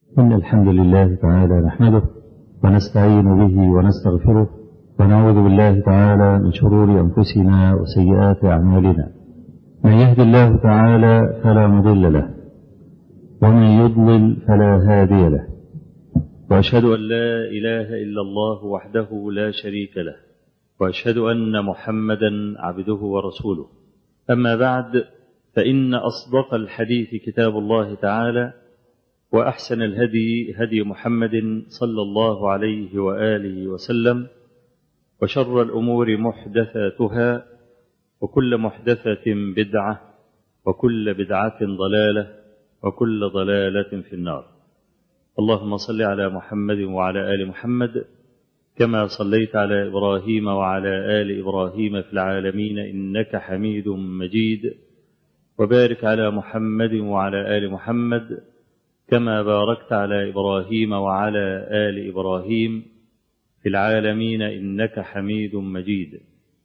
إن الحمد لله تعالى نحمده ونستعين به ونستغفره ونعوذ بالله تعالى من شرور أنفسنا وسيئات أعمالنا من يهد الله تعالى فلا مضل له ومن يضلل فلا هادي له وأشهد أن لا إله إلا الله وحده لا شريك له وأشهد أن محمدا عبده ورسوله أما بعد فإن أصدق الحديث كتاب الله تعالى وأحسن الهدي هدي محمد صلى الله عليه وآله وسلم وشر الأمور محدثاتها وكل محدثة بدعة وكل بدعة ضلالة وكل ضلالة في النار اللهم صل على محمد وعلى آل محمد كما صليت على إبراهيم وعلى آل إبراهيم في العالمين إنك حميد مجيد وبارك على محمد وعلى آل محمد كما باركت على إبراهيم وعلى آل إبراهيم في العالمين إنك حميد مجيد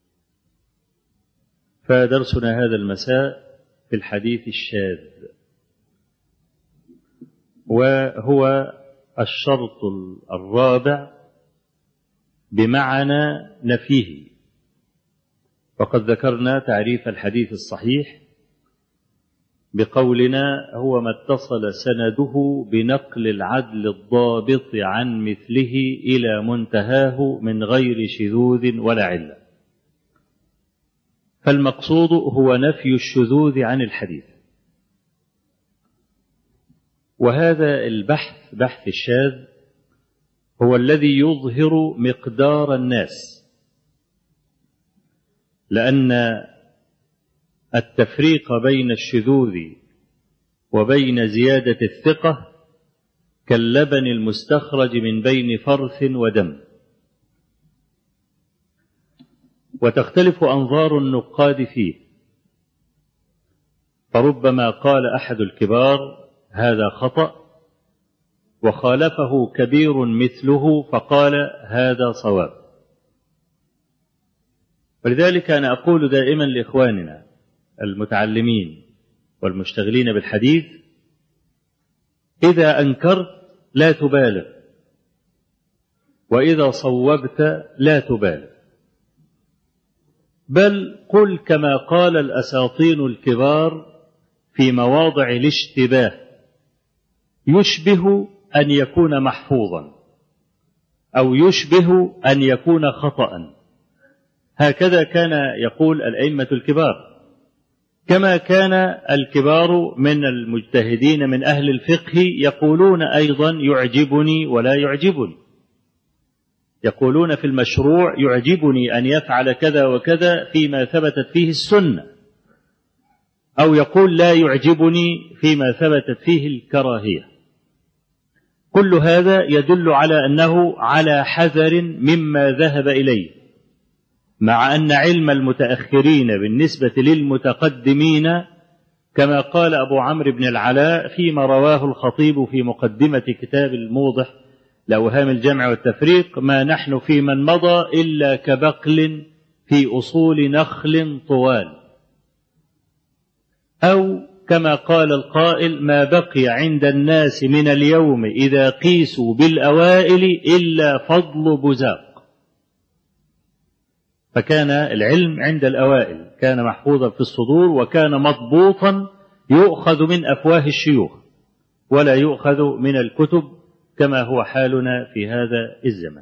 فدرسنا هذا المساء في الحديث الشاذ وهو الشرط الرابع بمعنى نفيه وقد ذكرنا تعريف الحديث الصحيح بقولنا هو ما اتصل سنده بنقل العدل الضابط عن مثله الى منتهاه من غير شذوذ ولا عله فالمقصود هو نفي الشذوذ عن الحديث وهذا البحث بحث الشاذ هو الذي يظهر مقدار الناس لان التفريق بين الشذوذ وبين زيادة الثقة كاللبن المستخرج من بين فرث ودم وتختلف أنظار النقاد فيه فربما قال أحد الكبار هذا خطأ وخالفه كبير مثله فقال هذا صواب ولذلك أنا أقول دائما لإخواننا المتعلمين والمشتغلين بالحديث إذا أنكرت لا تبالغ وإذا صوبت لا تبالغ بل قل كما قال الأساطين الكبار في مواضع الاشتباه يشبه أن يكون محفوظا أو يشبه أن يكون خطأ هكذا كان يقول الأئمة الكبار كما كان الكبار من المجتهدين من أهل الفقه يقولون أيضا يعجبني ولا يعجبني يقولون في المشروع يعجبني أن يفعل كذا وكذا فيما ثبتت فيه السنة أو يقول لا يعجبني فيما ثبتت فيه الكراهية كل هذا يدل على أنه على حذر مما ذهب إليه مع أن علم المتأخرين بالنسبة للمتقدمين كما قال أبو عمرو بن العلاء فيما رواه الخطيب في مقدمة كتاب الموضح لأوهام الجمع والتفريق ما نحن في من مضى إلا كبقل في أصول نخل طوال أو كما قال القائل ما بقي عند الناس من اليوم إذا قيسوا بالأوائل إلا فضل بزاق فكان العلم عند الأوائل كان محفوظا في الصدور وكان مضبوطا يؤخذ من أفواه الشيوخ ولا يؤخذ من الكتب كما هو حالنا في هذا الزمن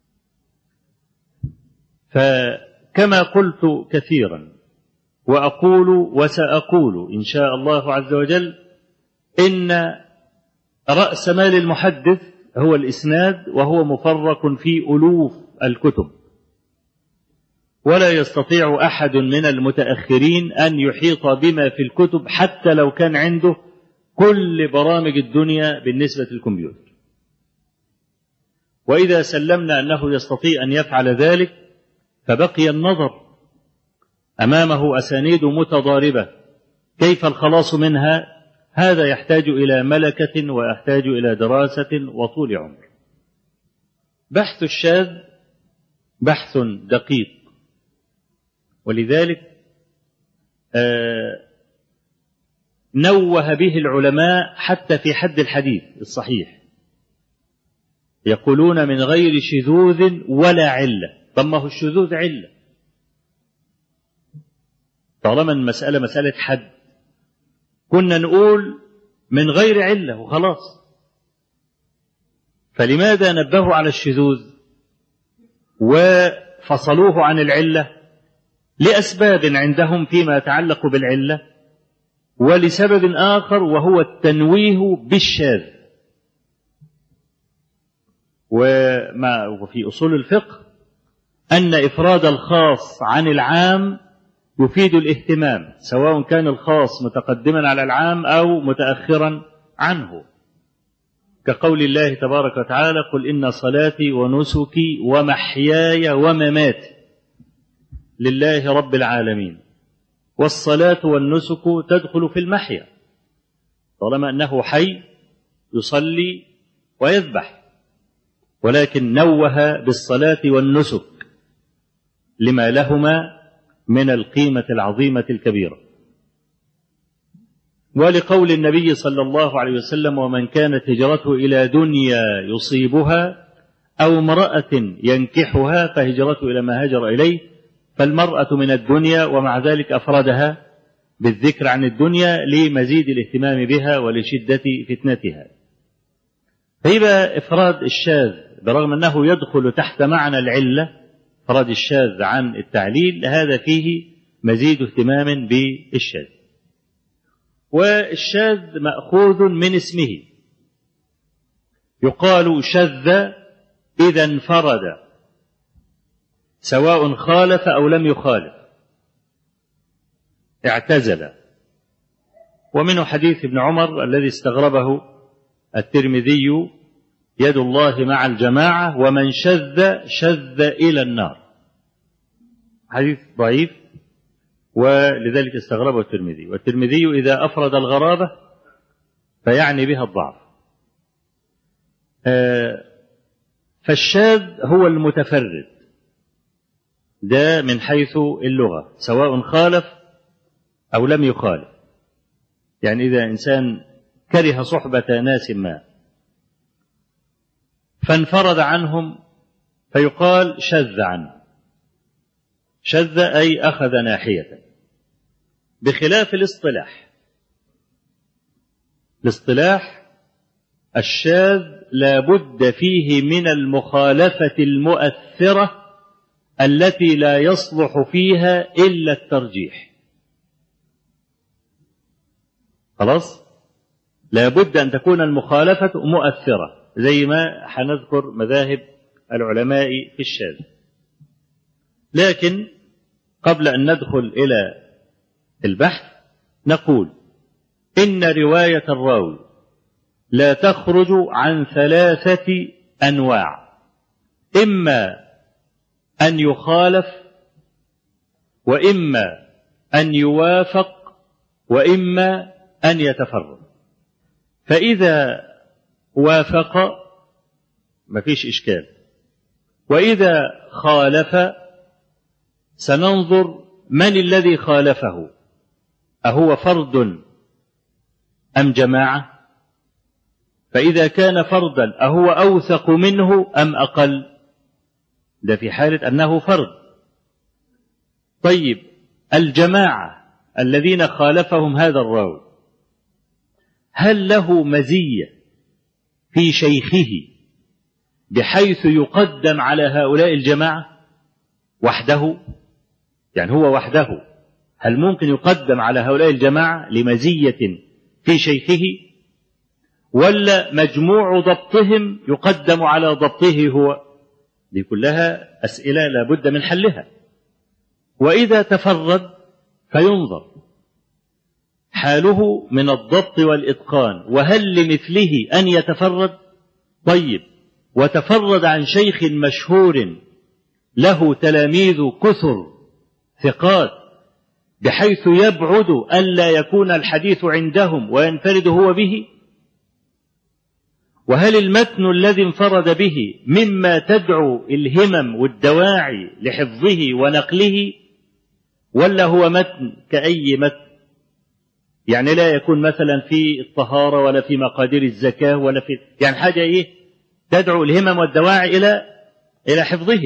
فكما قلت كثيرا وأقول وسأقول إن شاء الله عز وجل إن رأس مال المحدث هو الإسناد وهو مفرق في ألوف الكتب ولا يستطيع احد من المتاخرين ان يحيط بما في الكتب حتى لو كان عنده كل برامج الدنيا بالنسبه للكمبيوتر واذا سلمنا انه يستطيع ان يفعل ذلك فبقي النظر امامه اسانيد متضاربه كيف الخلاص منها هذا يحتاج الى ملكه ويحتاج الى دراسه وطول عمر بحث الشاذ بحث دقيق ولذلك نوه به العلماء حتى في حد الحديث الصحيح يقولون من غير شذوذ ولا علة طب ما هو الشذوذ علة طالما المسألة مسألة حد كنا نقول من غير علة وخلاص فلماذا نبهوا على الشذوذ وفصلوه عن العلة لأسباب عندهم فيما يتعلق بالعلة ولسبب آخر وهو التنويه بالشاذ وما وفي أصول الفقه أن إفراد الخاص عن العام يفيد الاهتمام سواء كان الخاص متقدما على العام أو متأخرا عنه كقول الله تبارك وتعالى قل إن صلاتي ونسكي ومحياي ومماتي لله رب العالمين والصلاة والنسك تدخل في المحيا طالما أنه حي يصلي ويذبح ولكن نوه بالصلاة والنسك لما لهما من القيمة العظيمة الكبيرة ولقول النبي صلى الله عليه وسلم ومن كانت هجرته إلى دنيا يصيبها أو امرأة ينكحها فهجرته إلى ما هاجر إليه فالمرأة من الدنيا ومع ذلك أفردها بالذكر عن الدنيا لمزيد الاهتمام بها ولشدة فتنتها فيبقى إفراد الشاذ برغم أنه يدخل تحت معنى العلة إفراد الشاذ عن التعليل هذا فيه مزيد اهتمام بالشاذ والشاذ مأخوذ من اسمه يقال شذ إذا انفرد سواء خالف أو لم يخالف اعتزل ومنه حديث ابن عمر الذي استغربه الترمذي يد الله مع الجماعة ومن شذ شذ إلى النار حديث ضعيف ولذلك استغربه الترمذي والترمذي إذا أفرد الغرابة فيعني بها الضعف فالشاذ هو المتفرد ده من حيث اللغة سواء خالف أو لم يخالف يعني إذا إنسان كره صحبة ناس ما فانفرد عنهم فيقال شذ عنه شذ أي أخذ ناحية بخلاف الاصطلاح الاصطلاح الشاذ لا بد فيه من المخالفة المؤثرة التي لا يصلح فيها إلا الترجيح خلاص لا بد أن تكون المخالفة مؤثرة زي ما حنذكر مذاهب العلماء في الشاذ لكن قبل أن ندخل إلى البحث نقول إن رواية الراوي لا تخرج عن ثلاثة أنواع إما أن يخالف وإما أن يوافق وإما أن يتفرد فإذا وافق ما فيش إشكال وإذا خالف سننظر من الذي خالفه أهو فرد أم جماعة فإذا كان فردا أهو أوثق منه أم أقل ده في حالة أنه فرد طيب الجماعة الذين خالفهم هذا الراوي هل له مزية في شيخه بحيث يقدم على هؤلاء الجماعة وحده يعني هو وحده هل ممكن يقدم على هؤلاء الجماعة لمزية في شيخه ولا مجموع ضبطهم يقدم على ضبطه هو دي كلها أسئلة لا بد من حلها وإذا تفرد فينظر حاله من الضبط والإتقان وهل لمثله أن يتفرد طيب وتفرد عن شيخ مشهور له تلاميذ كثر ثقات بحيث يبعد ألا يكون الحديث عندهم وينفرد هو به وهل المتن الذي انفرد به مما تدعو الهمم والدواعي لحفظه ونقله ولا هو متن كأي متن يعني لا يكون مثلا في الطهارة ولا في مقادير الزكاة ولا في يعني حاجة إيه تدعو الهمم والدواعي إلى إلى حفظه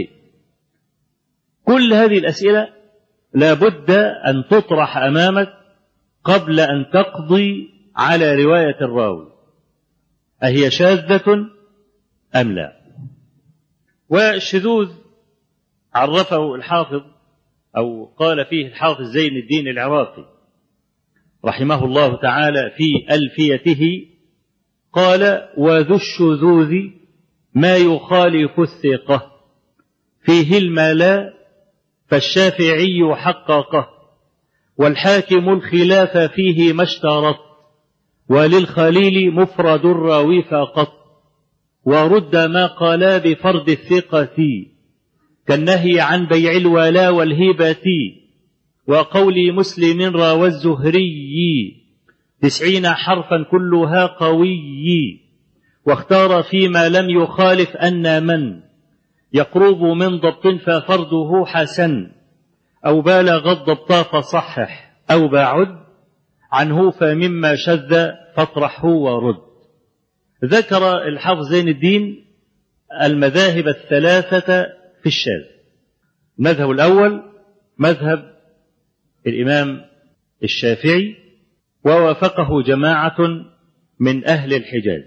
كل هذه الأسئلة لا بد أن تطرح أمامك قبل أن تقضي على رواية الراوي أهي شاذة أم لا والشذوذ عرفه الحافظ أو قال فيه الحافظ زين الدين العراقي رحمه الله تعالى في ألفيته قال وذو الشذوذ ما يخالف الثقة فيه الملا فالشافعي حققه والحاكم الخلاف فيه ما اشترط وللخليل مفرد الراوي فقط ورد ما قالا بفرد الثقة كالنهي عن بيع الولا والهبة وقول مسلم راوى الزهري تسعين حرفا كلها قوي واختار فيما لم يخالف أن من يقرب من ضبط ففرده حسن أو بالغ الضبط فصحح أو بعد عنه فمما شذ فاطرحه ورد ذكر الحافظ زين الدين المذاهب الثلاثة في الشاذ المذهب الأول مذهب الإمام الشافعي ووافقه جماعة من أهل الحجاز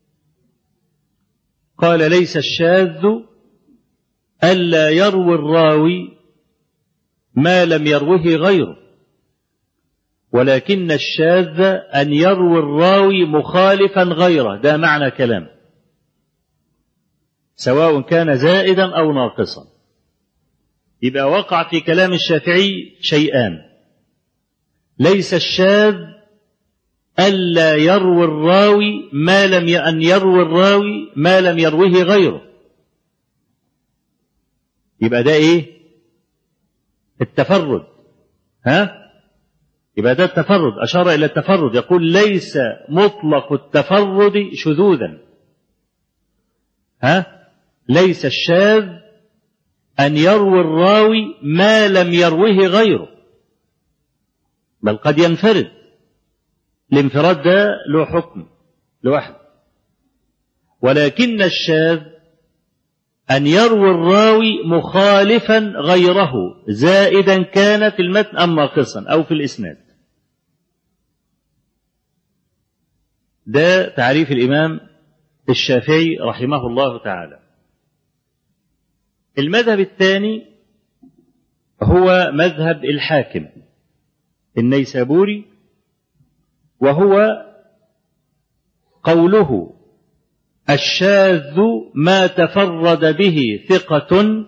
قال ليس الشاذ ألا يروي الراوي ما لم يروه غيره ولكن الشاذ أن يروي الراوي مخالفا غيره ده معنى كلام سواء كان زائدا أو ناقصا يبقى وقع في كلام الشافعي شيئان ليس الشاذ ألا يروي الراوي ما لم أن يروي الراوي ما لم يروه غيره يبقى ده إيه التفرد ها يبقى ده التفرد أشار إلى التفرد يقول ليس مطلق التفرد شذوذا ها ليس الشاذ أن يروي الراوي ما لم يروه غيره بل قد ينفرد الانفراد ده له حكم لوحده ولكن الشاذ أن يروي الراوي مخالفا غيره زائدا كان في المتن أم ناقصا أو في الإسناد ده تعريف الإمام الشافعي رحمه الله تعالى المذهب الثاني هو مذهب الحاكم النيسابوري وهو قوله الشاذ ما تفرد به ثقة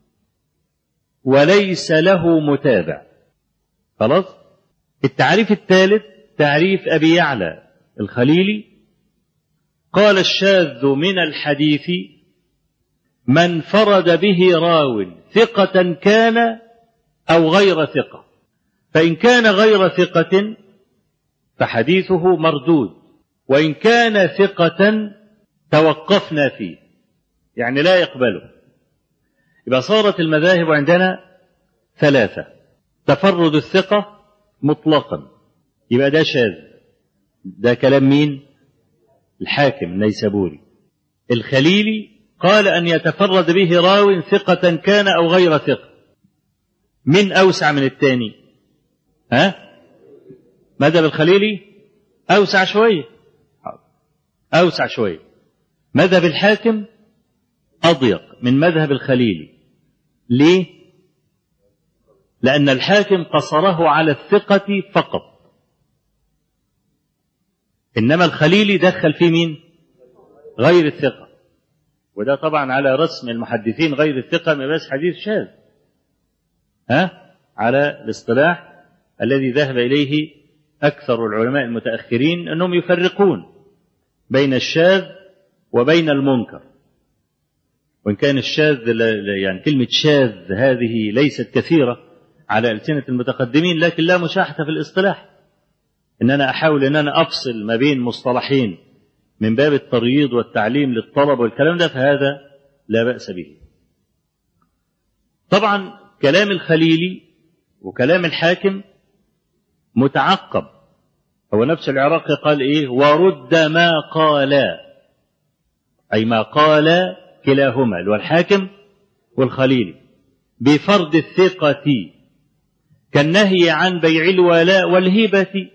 وليس له متابع خلاص التعريف الثالث تعريف أبي يعلى الخليلي قال الشاذ من الحديث من فرد به راو ثقة كان أو غير ثقة فإن كان غير ثقة فحديثه مردود وإن كان ثقة توقفنا فيه يعني لا يقبله يبقى صارت المذاهب عندنا ثلاثة تفرد الثقة مطلقا يبقى ده شاذ ده كلام مين الحاكم النيسابوري الخليلي قال أن يتفرد به راو ثقة كان أو غير ثقة من أوسع من الثاني ها مذهب الخليلي أوسع شوية أوسع شوية مذهب الحاكم أضيق من مذهب الخليلي ليه؟ لأن الحاكم قصره على الثقة فقط إنما الخليلي دخل في مين؟ غير الثقة وده طبعا على رسم المحدثين غير الثقة ما بس حديث شاذ ها على الاصطلاح الذي ذهب إليه أكثر العلماء المتأخرين أنهم يفرقون بين الشاذ وبين المنكر وإن كان الشاذ يعني كلمة شاذ هذه ليست كثيرة على ألسنة المتقدمين لكن لا مشاحة في الاصطلاح إن أنا أحاول إن أنا أفصل ما بين مصطلحين من باب الترييض والتعليم للطلب والكلام ده فهذا لا بأس به طبعا كلام الخليلي وكلام الحاكم متعقب هو نفس العراقي قال ايه ورد ما قال أي ما قال كلاهما اللي هو الحاكم والخليلي بفرض الثقة كالنهي عن بيع الولاء والهبة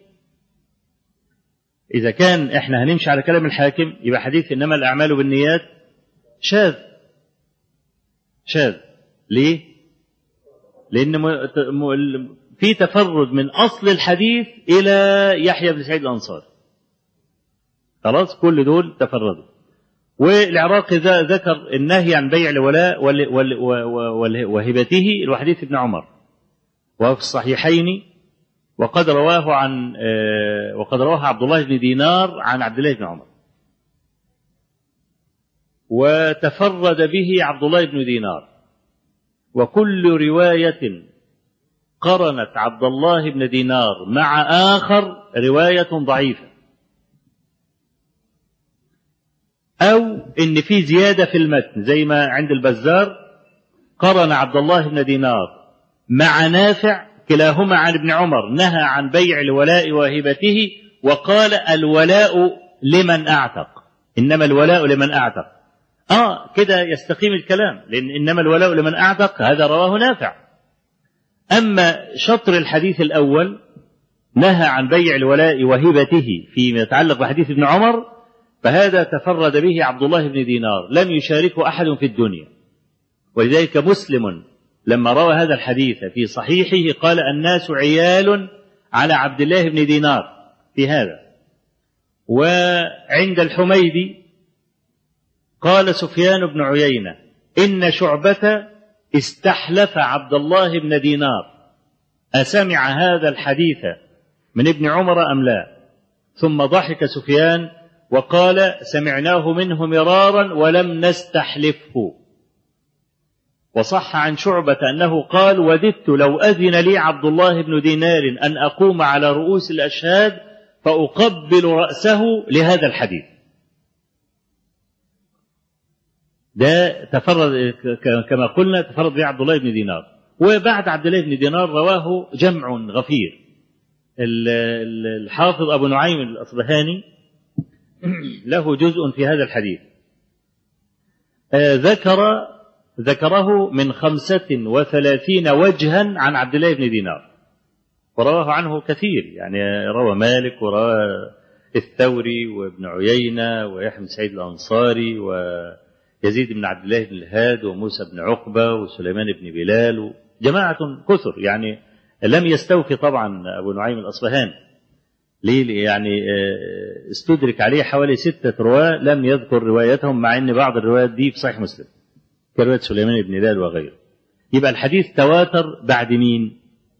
إذا كان إحنا هنمشي على كلام الحاكم يبقى حديث إنما الأعمال بالنيات شاذ شاذ ليه؟ لأن في تفرد من أصل الحديث إلى يحيى بن سعيد الأنصاري خلاص كل دول تفردوا والعراقي ذكر النهي عن بيع الولاء وهبته وحديث ابن عمر وفي الصحيحين وقد رواه عن وقد رواه عبد الله بن دينار عن عبد الله بن عمر وتفرد به عبد الله بن دينار وكل رواية قرنت عبد الله بن دينار مع آخر رواية ضعيفة أو إن في زيادة في المتن زي ما عند البزار قرن عبد الله بن دينار مع نافع كلاهما عن ابن عمر نهى عن بيع الولاء وهبته وقال الولاء لمن أعتق إنما الولاء لمن أعتق آه كده يستقيم الكلام لأن إنما الولاء لمن أعتق هذا رواه نافع أما شطر الحديث الأول نهى عن بيع الولاء وهبته فيما يتعلق بحديث ابن عمر فهذا تفرد به عبد الله بن دينار لم يشاركه أحد في الدنيا ولذلك مسلم لما روى هذا الحديث في صحيحه قال الناس عيال على عبد الله بن دينار في هذا وعند الحميدي قال سفيان بن عيينة إن شعبة استحلف عبد الله بن دينار أسمع هذا الحديث من ابن عمر أم لا ثم ضحك سفيان وقال سمعناه منه مرارا ولم نستحلفه وصح عن شعبة أنه قال وددت لو أذن لي عبد الله بن دينار أن أقوم على رؤوس الأشهاد فأقبل رأسه لهذا الحديث ده تفرد كما قلنا تفرد به عبد الله بن دينار وبعد عبد الله بن دينار رواه جمع غفير الحافظ أبو نعيم الأصبهاني له جزء في هذا الحديث ذكر ذكره من خمسة وثلاثين وجها عن عبد الله بن دينار ورواه عنه كثير يعني روى مالك وروى الثوري وابن عيينة ويحيى بن سعيد الأنصاري ويزيد بن عبد الله بن الهاد وموسى بن عقبة وسليمان بن بلال جماعة كثر يعني لم يستوفي طبعا أبو نعيم الأصفهاني ليه يعني استدرك عليه حوالي ستة رواة لم يذكر روايتهم مع أن بعض الروايات دي في صحيح مسلم كرواية سليمان بن هلال وغيره يبقى الحديث تواتر بعد مين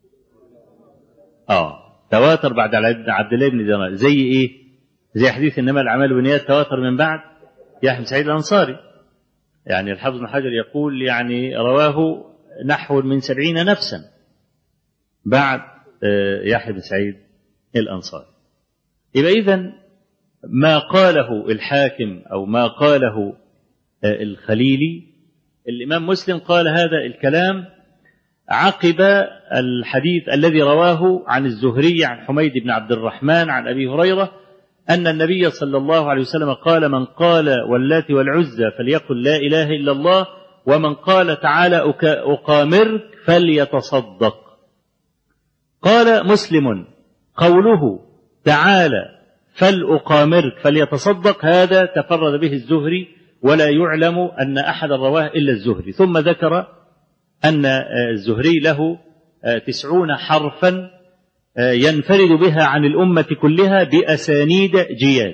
اه تواتر بعد عبد الله بن دينار زي ايه زي حديث انما الاعمال بالنيات تواتر من بعد يحيى بن سعيد الانصاري يعني الحافظ بن حجر يقول يعني رواه نحو من سبعين نفسا بعد يحيى بن سعيد الانصاري يبقى اذا ما قاله الحاكم او ما قاله الخليلي الإمام مسلم قال هذا الكلام عقب الحديث الذي رواه عن الزهري عن حميد بن عبد الرحمن عن أبي هريرة أن النبي صلى الله عليه وسلم قال من قال واللات والعزى فليقل لا إله إلا الله ومن قال تعالى أقامرك فليتصدق قال مسلم قوله تعالى فلأقامرك فليتصدق هذا تفرد به الزهري ولا يعلم أن أحد رواه إلا الزهري ثم ذكر أن الزهري له تسعون حرفا ينفرد بها عن الأمة كلها بأسانيد جياد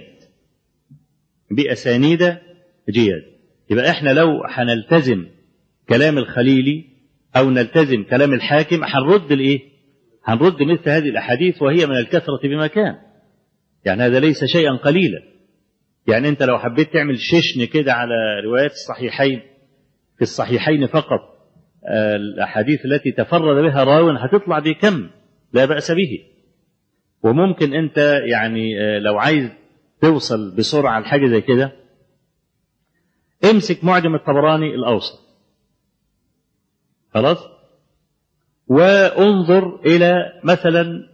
بأسانيد جياد يبقى احنا لو هنلتزم كلام الخليلي أو نلتزم كلام الحاكم هنرد الإيه؟ هنرد مثل هذه الأحاديث وهي من الكثرة بمكان يعني هذا ليس شيئا قليلا يعني انت لو حبيت تعمل ششن كده على روايات الصحيحين في الصحيحين فقط الاحاديث التي تفرد بها راو هتطلع بكم لا باس به وممكن انت يعني لو عايز توصل بسرعه لحاجه زي كده امسك معجم الطبراني الاوسط خلاص وانظر الى مثلا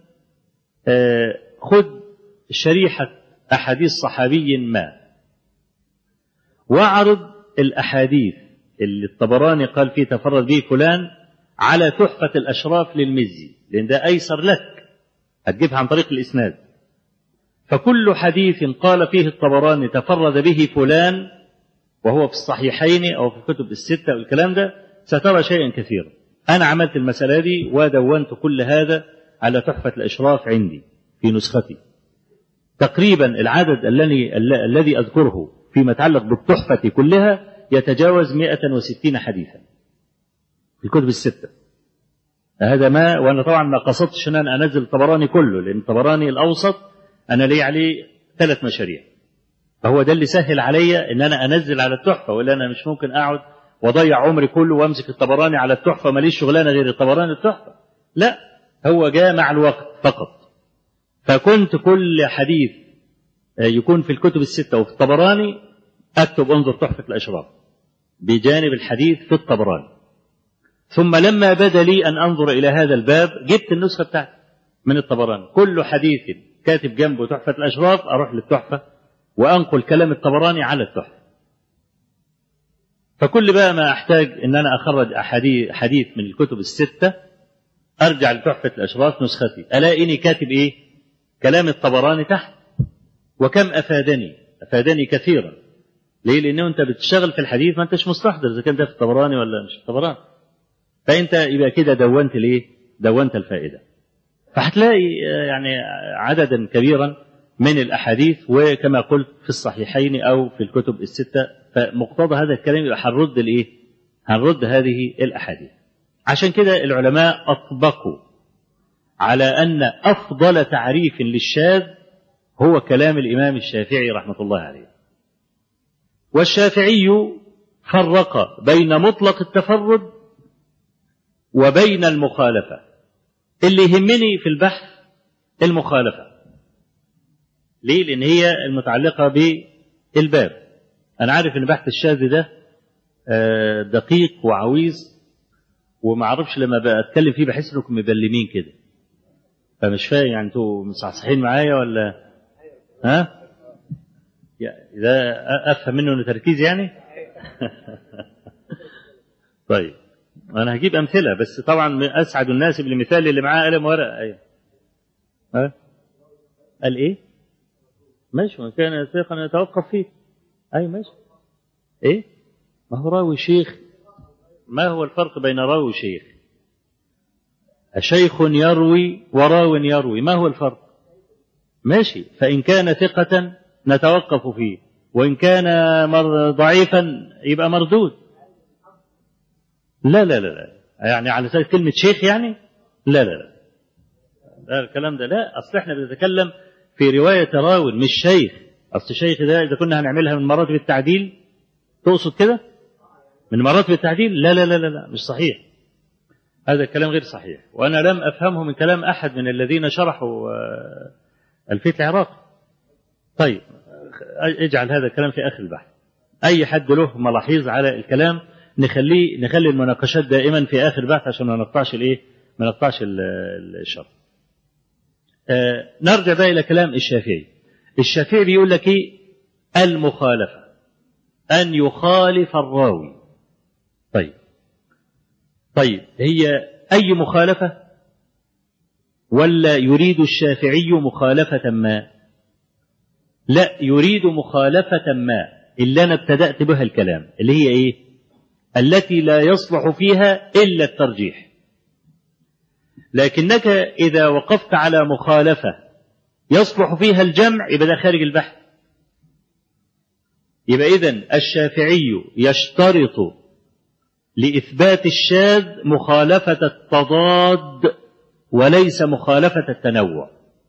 خذ شريحه أحاديث صحابي ما واعرض الأحاديث اللي الطبراني قال فيه تفرد به فلان على تحفة الأشراف للمزي لأن ده أيسر لك هتجيبها عن طريق الإسناد فكل حديث قال فيه الطبراني تفرد به فلان وهو في الصحيحين أو في الكتب الستة والكلام ده سترى شيئا كثيرا أنا عملت المسألة دي ودونت كل هذا على تحفة الأشراف عندي في نسختي تقريبا العدد الذي الذي أذكره فيما يتعلق بالتحفة كلها يتجاوز 160 حديثا في الكتب الستة هذا ما وأنا طبعا ما قصدتش أن أنا أنزل الطبراني كله لأن الطبراني الأوسط أنا لي عليه ثلاث مشاريع فهو ده اللي سهل عليا ان انا انزل على التحفه ولا انا مش ممكن اقعد واضيع عمري كله وامسك الطبراني على التحفه ماليش شغلانه غير الطبراني التحفه لا هو جاء مع الوقت فقط فكنت كل حديث يكون في الكتب السته وفي الطبراني اكتب انظر تحفه الاشراف بجانب الحديث في الطبراني ثم لما بدا لي ان انظر الى هذا الباب جبت النسخه بتاعتي من الطبراني كل حديث كاتب جنبه تحفه الاشراف اروح للتحفه وانقل كلام الطبراني على التحفه فكل بقى ما احتاج ان انا اخرج احاديث حديث من الكتب السته ارجع لتحفه الاشراف نسختي الاقي اني كاتب ايه كلام الطبراني تحت وكم افادني افادني كثيرا ليه لانه انت بتشتغل في الحديث ما انتش مستحضر اذا كان ده في الطبراني ولا مش في الطبراني فانت يبقى كده دونت الايه دونت الفائده فهتلاقي يعني عددا كبيرا من الأحاديث وكما قلت في الصحيحين أو في الكتب الستة فمقتضى هذا الكلام يبقى هنرد الإيه؟ هنرد هذه الأحاديث. عشان كده العلماء أطبقوا على أن أفضل تعريف للشاذ هو كلام الإمام الشافعي رحمة الله عليه. والشافعي فرق بين مطلق التفرد وبين المخالفة. اللي يهمني في البحث المخالفة. ليه؟ لأن هي المتعلقة بالباب. أنا عارف إن بحث الشاذ ده دقيق وعويز وما أعرفش لما بتكلم فيه بحس إنكم مبلمين كده. فمش فاهم يعني أنتوا مصحصحين معايا ولا ها؟ إذا أفهم منه إنه تركيز يعني؟ طيب أنا هجيب أمثلة بس طبعا أسعد الناس بالمثال اللي معاه قلم ورقة أيوه. ها؟ قال إيه؟ ماشي وإن كان يستيقن يتوقف فيه أي ماشي إيه ما هو راوي شيخ ما هو الفرق بين راوي وشيخ شيخ يروي وراو يروي ما هو الفرق ماشي فإن كان ثقة نتوقف فيه وإن كان مر ضعيفا يبقى مردود لا لا لا لا يعني على سبيل كلمة شيخ يعني لا لا لا لا الكلام ده لا أصل احنا بنتكلم في رواية راو مش شيخ أصل الشيخ ده إذا كنا هنعملها من مراتب التعديل تقصد كده؟ من مراتب التعديل؟ لا لا لا لا, لا مش صحيح. هذا الكلام غير صحيح، وأنا لم أفهمه من كلام أحد من الذين شرحوا الفيت العراقي. طيب اجعل هذا الكلام في آخر البحث. أي حد له ملاحظ على الكلام نخليه نخلي المناقشات دائما في آخر البحث عشان ما نقطعش الإيه؟ ما نقطعش الشرح. آه نرجع بقى إلى كلام الشافعي الشافعي بيقول لك إيه المخالفة أن يخالف الراوي طيب طيب هي أي مخالفة ولا يريد الشافعي مخالفة ما لا يريد مخالفة ما اللي أنا ابتدأت بها الكلام اللي هي إيه التي لا يصلح فيها إلا الترجيح لكنك إذا وقفت على مخالفة يصلح فيها الجمع يبقى ده خارج البحث يبقى إذن الشافعي يشترط لإثبات الشاذ مخالفة التضاد وليس مخالفة التنوع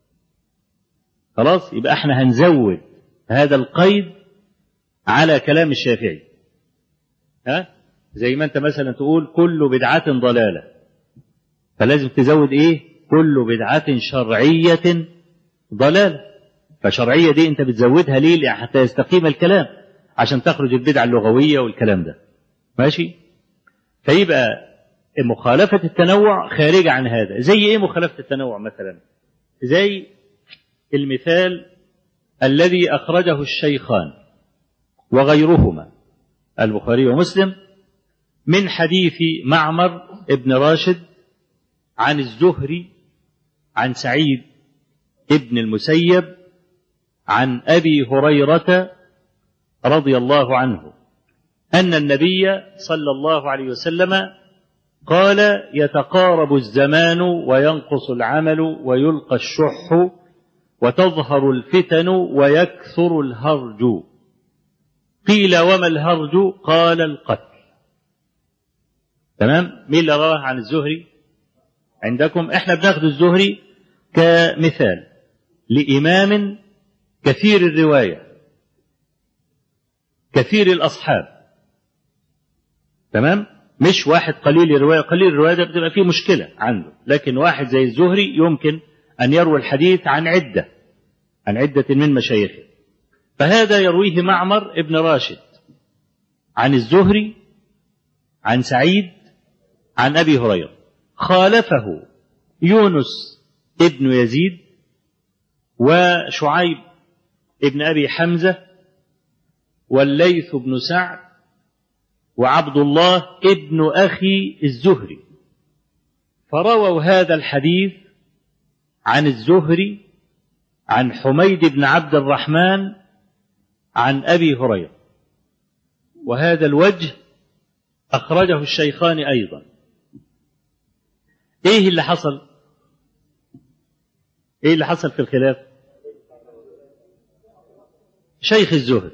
خلاص يبقى احنا هنزود هذا القيد على كلام الشافعي ها زي ما انت مثلا تقول كل بدعة ضلالة فلازم تزود ايه كل بدعة شرعية ضلالة فشرعية دي انت بتزودها ليه حتى يستقيم الكلام عشان تخرج البدعة اللغوية والكلام ده ماشي فيبقى مخالفة التنوع خارجة عن هذا زي ايه مخالفة التنوع مثلا زي المثال الذي أخرجه الشيخان وغيرهما البخاري ومسلم من حديث معمر ابن راشد عن الزهري عن سعيد ابن المسيب عن ابي هريره رضي الله عنه ان النبي صلى الله عليه وسلم قال يتقارب الزمان وينقص العمل ويلقى الشح وتظهر الفتن ويكثر الهرج قيل وما الهرج قال القتل تمام مين اللي رواه عن الزهري عندكم احنا بناخد الزهري كمثال لإمام كثير الرواية كثير الأصحاب تمام مش واحد قليل الرواية قليل الرواية ده بتبقى فيه مشكلة عنده لكن واحد زي الزهري يمكن أن يروي الحديث عن عدة عن عدة من مشايخه فهذا يرويه معمر ابن راشد عن الزهري عن سعيد عن أبي هريرة خالفه يونس ابن يزيد وشعيب ابن أبي حمزة والليث بن سعد وعبد الله ابن أخي الزهري فرووا هذا الحديث عن الزهري عن حميد بن عبد الرحمن عن أبي هريرة وهذا الوجه أخرجه الشيخان أيضا إيه اللي حصل إيه اللي حصل في الخلاف شيخ الزهري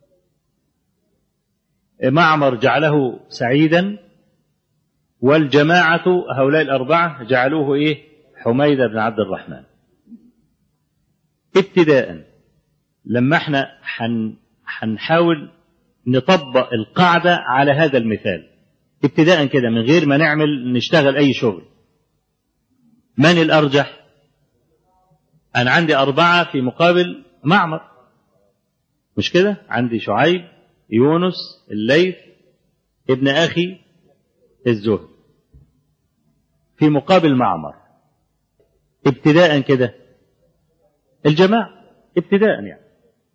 معمر جعله سعيدا والجماعة هؤلاء الأربعة جعلوه إيه حميد بن عبد الرحمن ابتداء لما احنا حن حنحاول نطبق القاعدة على هذا المثال ابتداء كده من غير ما نعمل نشتغل أي شغل من الأرجح أنا عندي أربعة في مقابل معمر مش كده عندي شعيب يونس الليث ابن أخي الزهري في مقابل معمر ابتداء كده الجماعة ابتداء يعني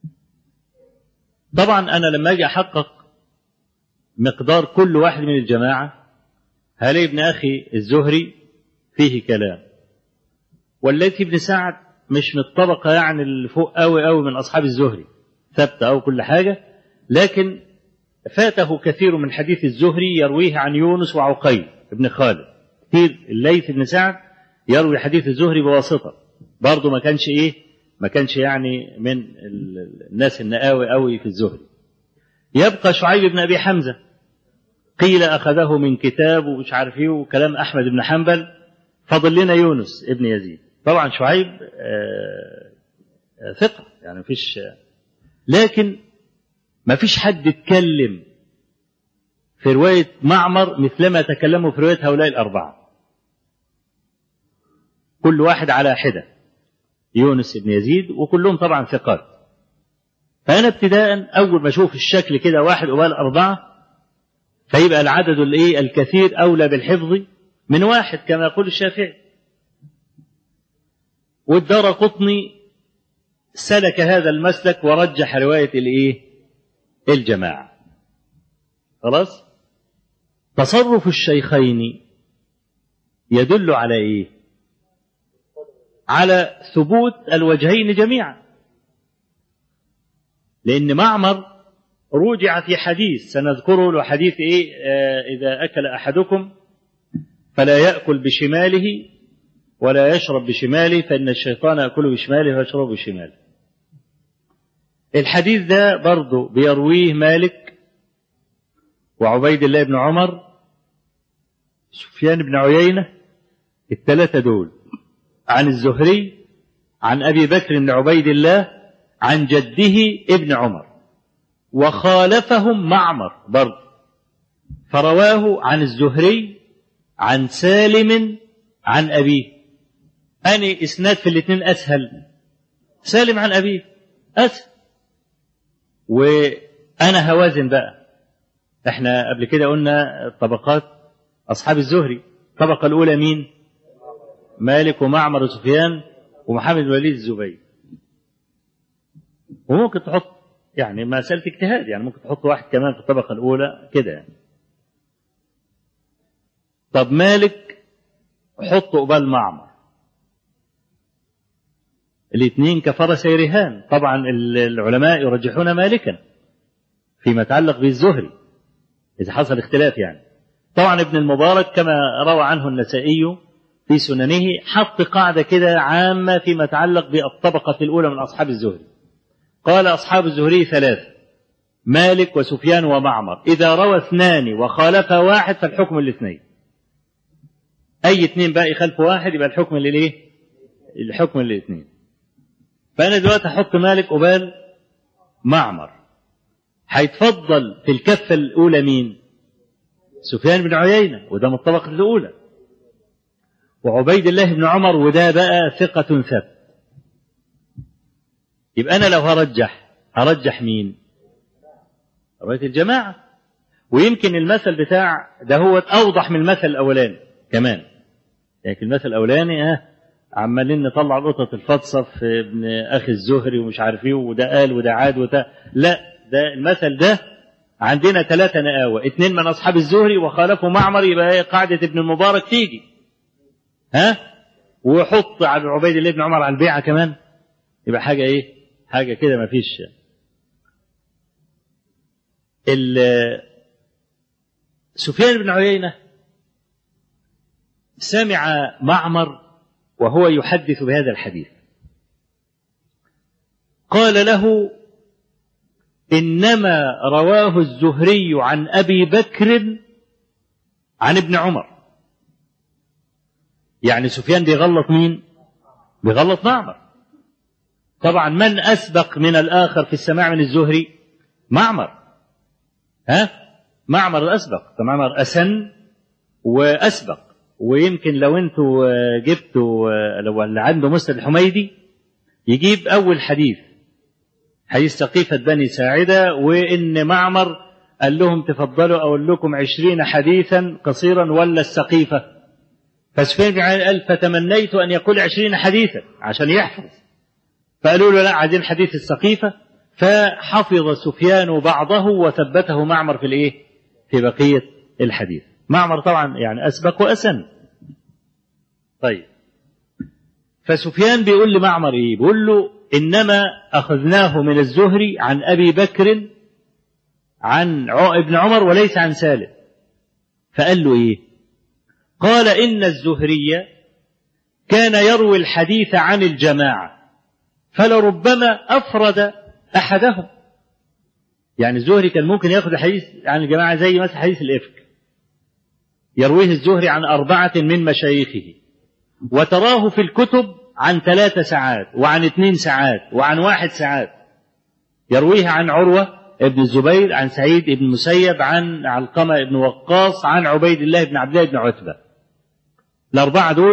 طبعا أنا لما أجي أحقق مقدار كل واحد من الجماعة هلاقي ابن أخي الزهري فيه كلام والليث بن سعد مش من الطبقة يعني اللي فوق قوي قوي من أصحاب الزهري ثابتة أو كل حاجة لكن فاته كثير من حديث الزهري يرويه عن يونس وعقيل بن خالد كثير الليث بن سعد يروي حديث الزهري بواسطة برضه ما كانش إيه ما كانش يعني من الناس النقاوي قوي في الزهري يبقى شعيب بن أبي حمزة قيل أخذه من كتاب ومش عارف إيه وكلام أحمد بن حنبل فضل لنا يونس ابن يزيد طبعا شعيب آه آه ثقة يعني مفيش لكن ما فيش حد اتكلم في رواية معمر مثلما تكلموا في رواية هؤلاء الأربعة كل واحد على حدة يونس بن يزيد وكلهم طبعا ثقات فأنا ابتداء أول ما أشوف الشكل كده واحد قبال أربعة فيبقى العدد الإيه الكثير أولى بالحفظ من واحد كما يقول الشافعي والدار قطني سلك هذا المسلك ورجح رواية الإيه الجماعة خلاص تصرف الشيخين يدل على إيه على ثبوت الوجهين جميعا لأن معمر رجع في حديث سنذكره له حديث إيه آه إذا أكل أحدكم فلا يأكل بشماله ولا يشرب بشماله فإن الشيطان يأكل بشماله ويشرب بشماله الحديث ده برضه بيرويه مالك وعبيد الله بن عمر سفيان بن عيينة الثلاثة دول عن الزهري عن أبي بكر بن عبيد الله عن جده ابن عمر وخالفهم معمر برضه فرواه عن الزهري عن سالم عن أبيه أني إسناد في الاثنين أسهل سالم عن أبيه أسهل وأنا هوازن بقى احنا قبل كده قلنا طبقات أصحاب الزهري الطبقة الأولى مين مالك ومعمر وسفيان ومحمد بن وليد الزبير وممكن تحط يعني مسألة اجتهاد يعني ممكن تحط واحد كمان في الطبقة الأولى كده يعني. طب مالك حطه قبال معمر الاثنين كفرسي رهان طبعا العلماء يرجحون مالكا فيما يتعلق بالزهري إذا حصل اختلاف يعني طبعا ابن المبارك كما روى عنه النسائي في سننه حط قاعدة كده عامة فيما يتعلق بالطبقة الأولى من أصحاب الزهري قال أصحاب الزهري ثلاث مالك وسفيان ومعمر إذا روى اثنان وخالف واحد فالحكم الاثنين أي اثنين بقى يخالف واحد يبقى الحكم للإيه؟ الحكم للاثنين فأنا دلوقتي أحط مالك قبال معمر هيتفضل في الكفة الأولى مين؟ سفيان بن عيينة وده من الطبقة الأولى وعبيد الله بن عمر وده بقى ثقة ثبت يبقى أنا لو هرجح هرجح مين؟ رواية الجماعة ويمكن المثل بتاع ده هو أوضح من المثل الأولاني كمان لكن المثل الأولاني ها عمالين نطلع القطط الفطسة في ابن أخي الزهري ومش عارف إيه وده قال وده عاد وده لا ده المثل ده عندنا ثلاثة نقاوة اثنين من أصحاب الزهري وخالفوا معمر يبقى قاعدة ابن المبارك تيجي ها وحط على عبيد الله بن عمر على البيعة كمان يبقى حاجة إيه حاجة كده ما فيش سفيان بن عيينة سمع معمر وهو يحدث بهذا الحديث قال له انما رواه الزهري عن ابي بكر عن ابن عمر يعني سفيان بيغلط مين بيغلط معمر طبعا من اسبق من الاخر في السماع من الزهري معمر ها معمر الاسبق فمعمر اسن واسبق ويمكن لو انتوا جبتوا لو اللي عنده مسند الحميدي يجيب اول حديث حديث سقيفة بني ساعدة وإن معمر قال لهم تفضلوا أقول لكم عشرين حديثا قصيرا ولا السقيفة فسفيان بن قال فتمنيت أن يقول عشرين حديثا عشان يحفظ فقالوا له لا عايزين حديث السقيفة فحفظ سفيان بعضه وثبته معمر في الإيه في بقية الحديث معمر طبعا يعني أسبق وأسن طيب فسفيان بيقول لمعمر إيه بيقول له إنما أخذناه من الزهري عن أبي بكر عن ابن عمر وليس عن سالم فقال له إيه قال إن الزهري كان يروي الحديث عن الجماعة فلربما أفرد أحدهم يعني الزهري كان ممكن ياخذ الحديث عن الجماعة زي مثلا حديث الإفك يرويه الزهري عن أربعة من مشايخه وتراه في الكتب عن ثلاث ساعات وعن اثنين ساعات وعن واحد ساعات يرويه عن عروة ابن الزبير عن سعيد بن المسيب عن علقمة بن وقاص عن عبيد الله بن عبد الله بن عتبة الأربعة دول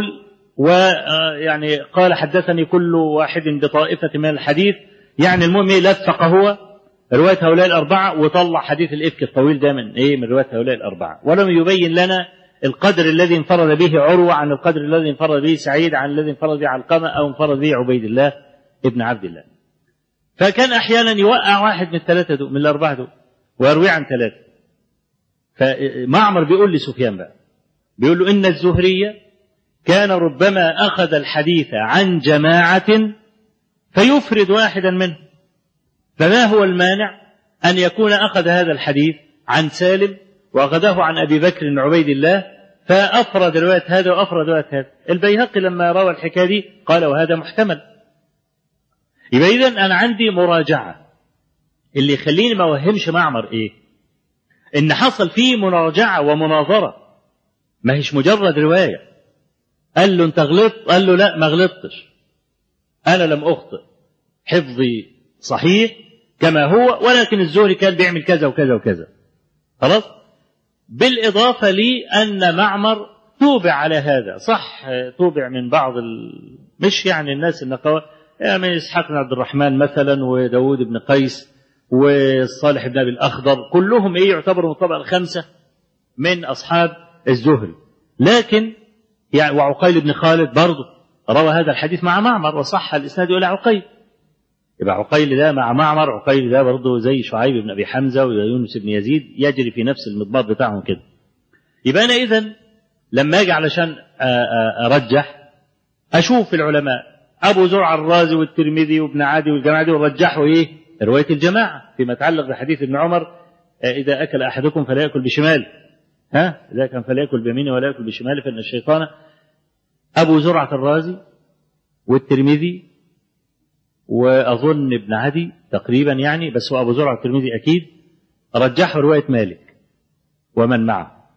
ويعني قال حدثني كل واحد بطائفة من الحديث يعني المهم لفق هو رواية هؤلاء الأربعة وطلع حديث الإفك الطويل ده من إيه من رواية هؤلاء الأربعة ولم يبين لنا القدر الذي انفرد به عروة عن القدر الذي انفرد به سعيد عن الذي انفرد به علقمة أو انفرد به عبيد الله ابن عبد الله فكان أحيانا يوقع واحد من الثلاثة دول من الأربعة دول ويروي عن ثلاثة فمعمر بيقول لسفيان بقى بيقول له إن الزهرية كان ربما أخذ الحديث عن جماعة فيفرد واحدا منهم فما هو المانع أن يكون أخذ هذا الحديث عن سالم وأخذه عن أبي بكر بن عبيد الله فأفرد رواية هذا وأفرد رواية هذا البيهقي لما روى الحكاية دي قال وهذا محتمل يبقى إذا أنا عندي مراجعة اللي يخليني ما أوهمش معمر إيه إن حصل فيه مراجعة ومناظرة ما هيش مجرد رواية قال له أنت غلطت قال له لا ما غلطتش أنا لم أخطئ حفظي صحيح كما هو ولكن الزهري كان بيعمل كذا وكذا وكذا خلاص بالإضافة لأن معمر توبع على هذا صح توبع من بعض ال... مش يعني الناس النقاوة يعني إسحاق بن عبد الرحمن مثلا وداود بن قيس وصالح بن أبي الأخضر كلهم إيه يعتبروا من الطبقة الخمسة من أصحاب الزهري لكن يعني وعقيل بن خالد برضه روى هذا الحديث مع معمر وصح الإسناد إلى عقيل يبقى عقيل ده مع معمر عقيل ده برضه زي شعيب بن ابي حمزه ويونس بن يزيد يجري في نفس المضمار بتاعهم كده يبقى انا اذا لما اجي علشان ارجح اشوف العلماء ابو زرع الرازي والترمذي وابن عادي والجماعه دي ورجحوا ايه روايه الجماعه فيما يتعلق بحديث ابن عمر اذا اكل احدكم فلا ياكل بشماله ها اذا كان فليأكل بيمينه ولا ياكل بشماله فان الشيطان ابو زرعه الرازي والترمذي واظن ابن عدي تقريبا يعني بس هو ابو زرعه الترمذي اكيد رجحوا روايه مالك ومن معه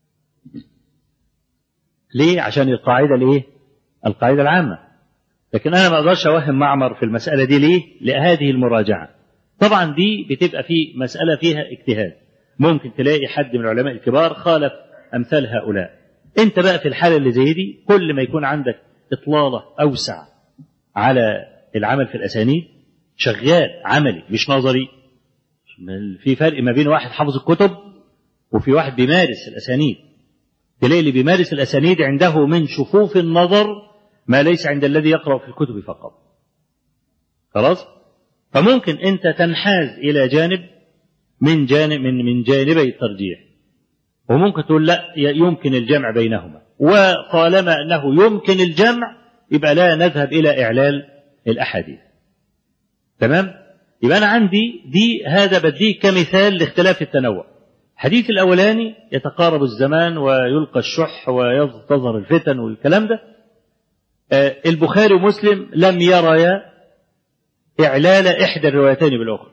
ليه عشان القاعده الايه القاعده العامه لكن انا ما اقدرش اوهم معمر في المساله دي ليه لهذه المراجعه طبعا دي بتبقى في مساله فيها اجتهاد ممكن تلاقي حد من العلماء الكبار خالف امثال هؤلاء انت بقى في الحاله اللي زي دي كل ما يكون عندك اطلاله اوسع على العمل في الاسانيد شغال عملي مش نظري في فرق ما بين واحد حافظ الكتب وفي واحد بيمارس الاسانيد تلاقي اللي بيمارس الاسانيد عنده من شفوف النظر ما ليس عند الذي يقرا في الكتب فقط خلاص فممكن انت تنحاز الى جانب من جانب من من جانبي الترجيح وممكن تقول لا يمكن الجمع بينهما وطالما انه يمكن الجمع يبقى لا نذهب الى اعلال الاحاديث تمام يبقى انا عندي دي هذا بديه كمثال لاختلاف التنوع الحديث الاولاني يتقارب الزمان ويلقى الشح وتظهر الفتن والكلام ده آه البخاري ومسلم لم يريا اعلال احدى الروايتين بالاخرى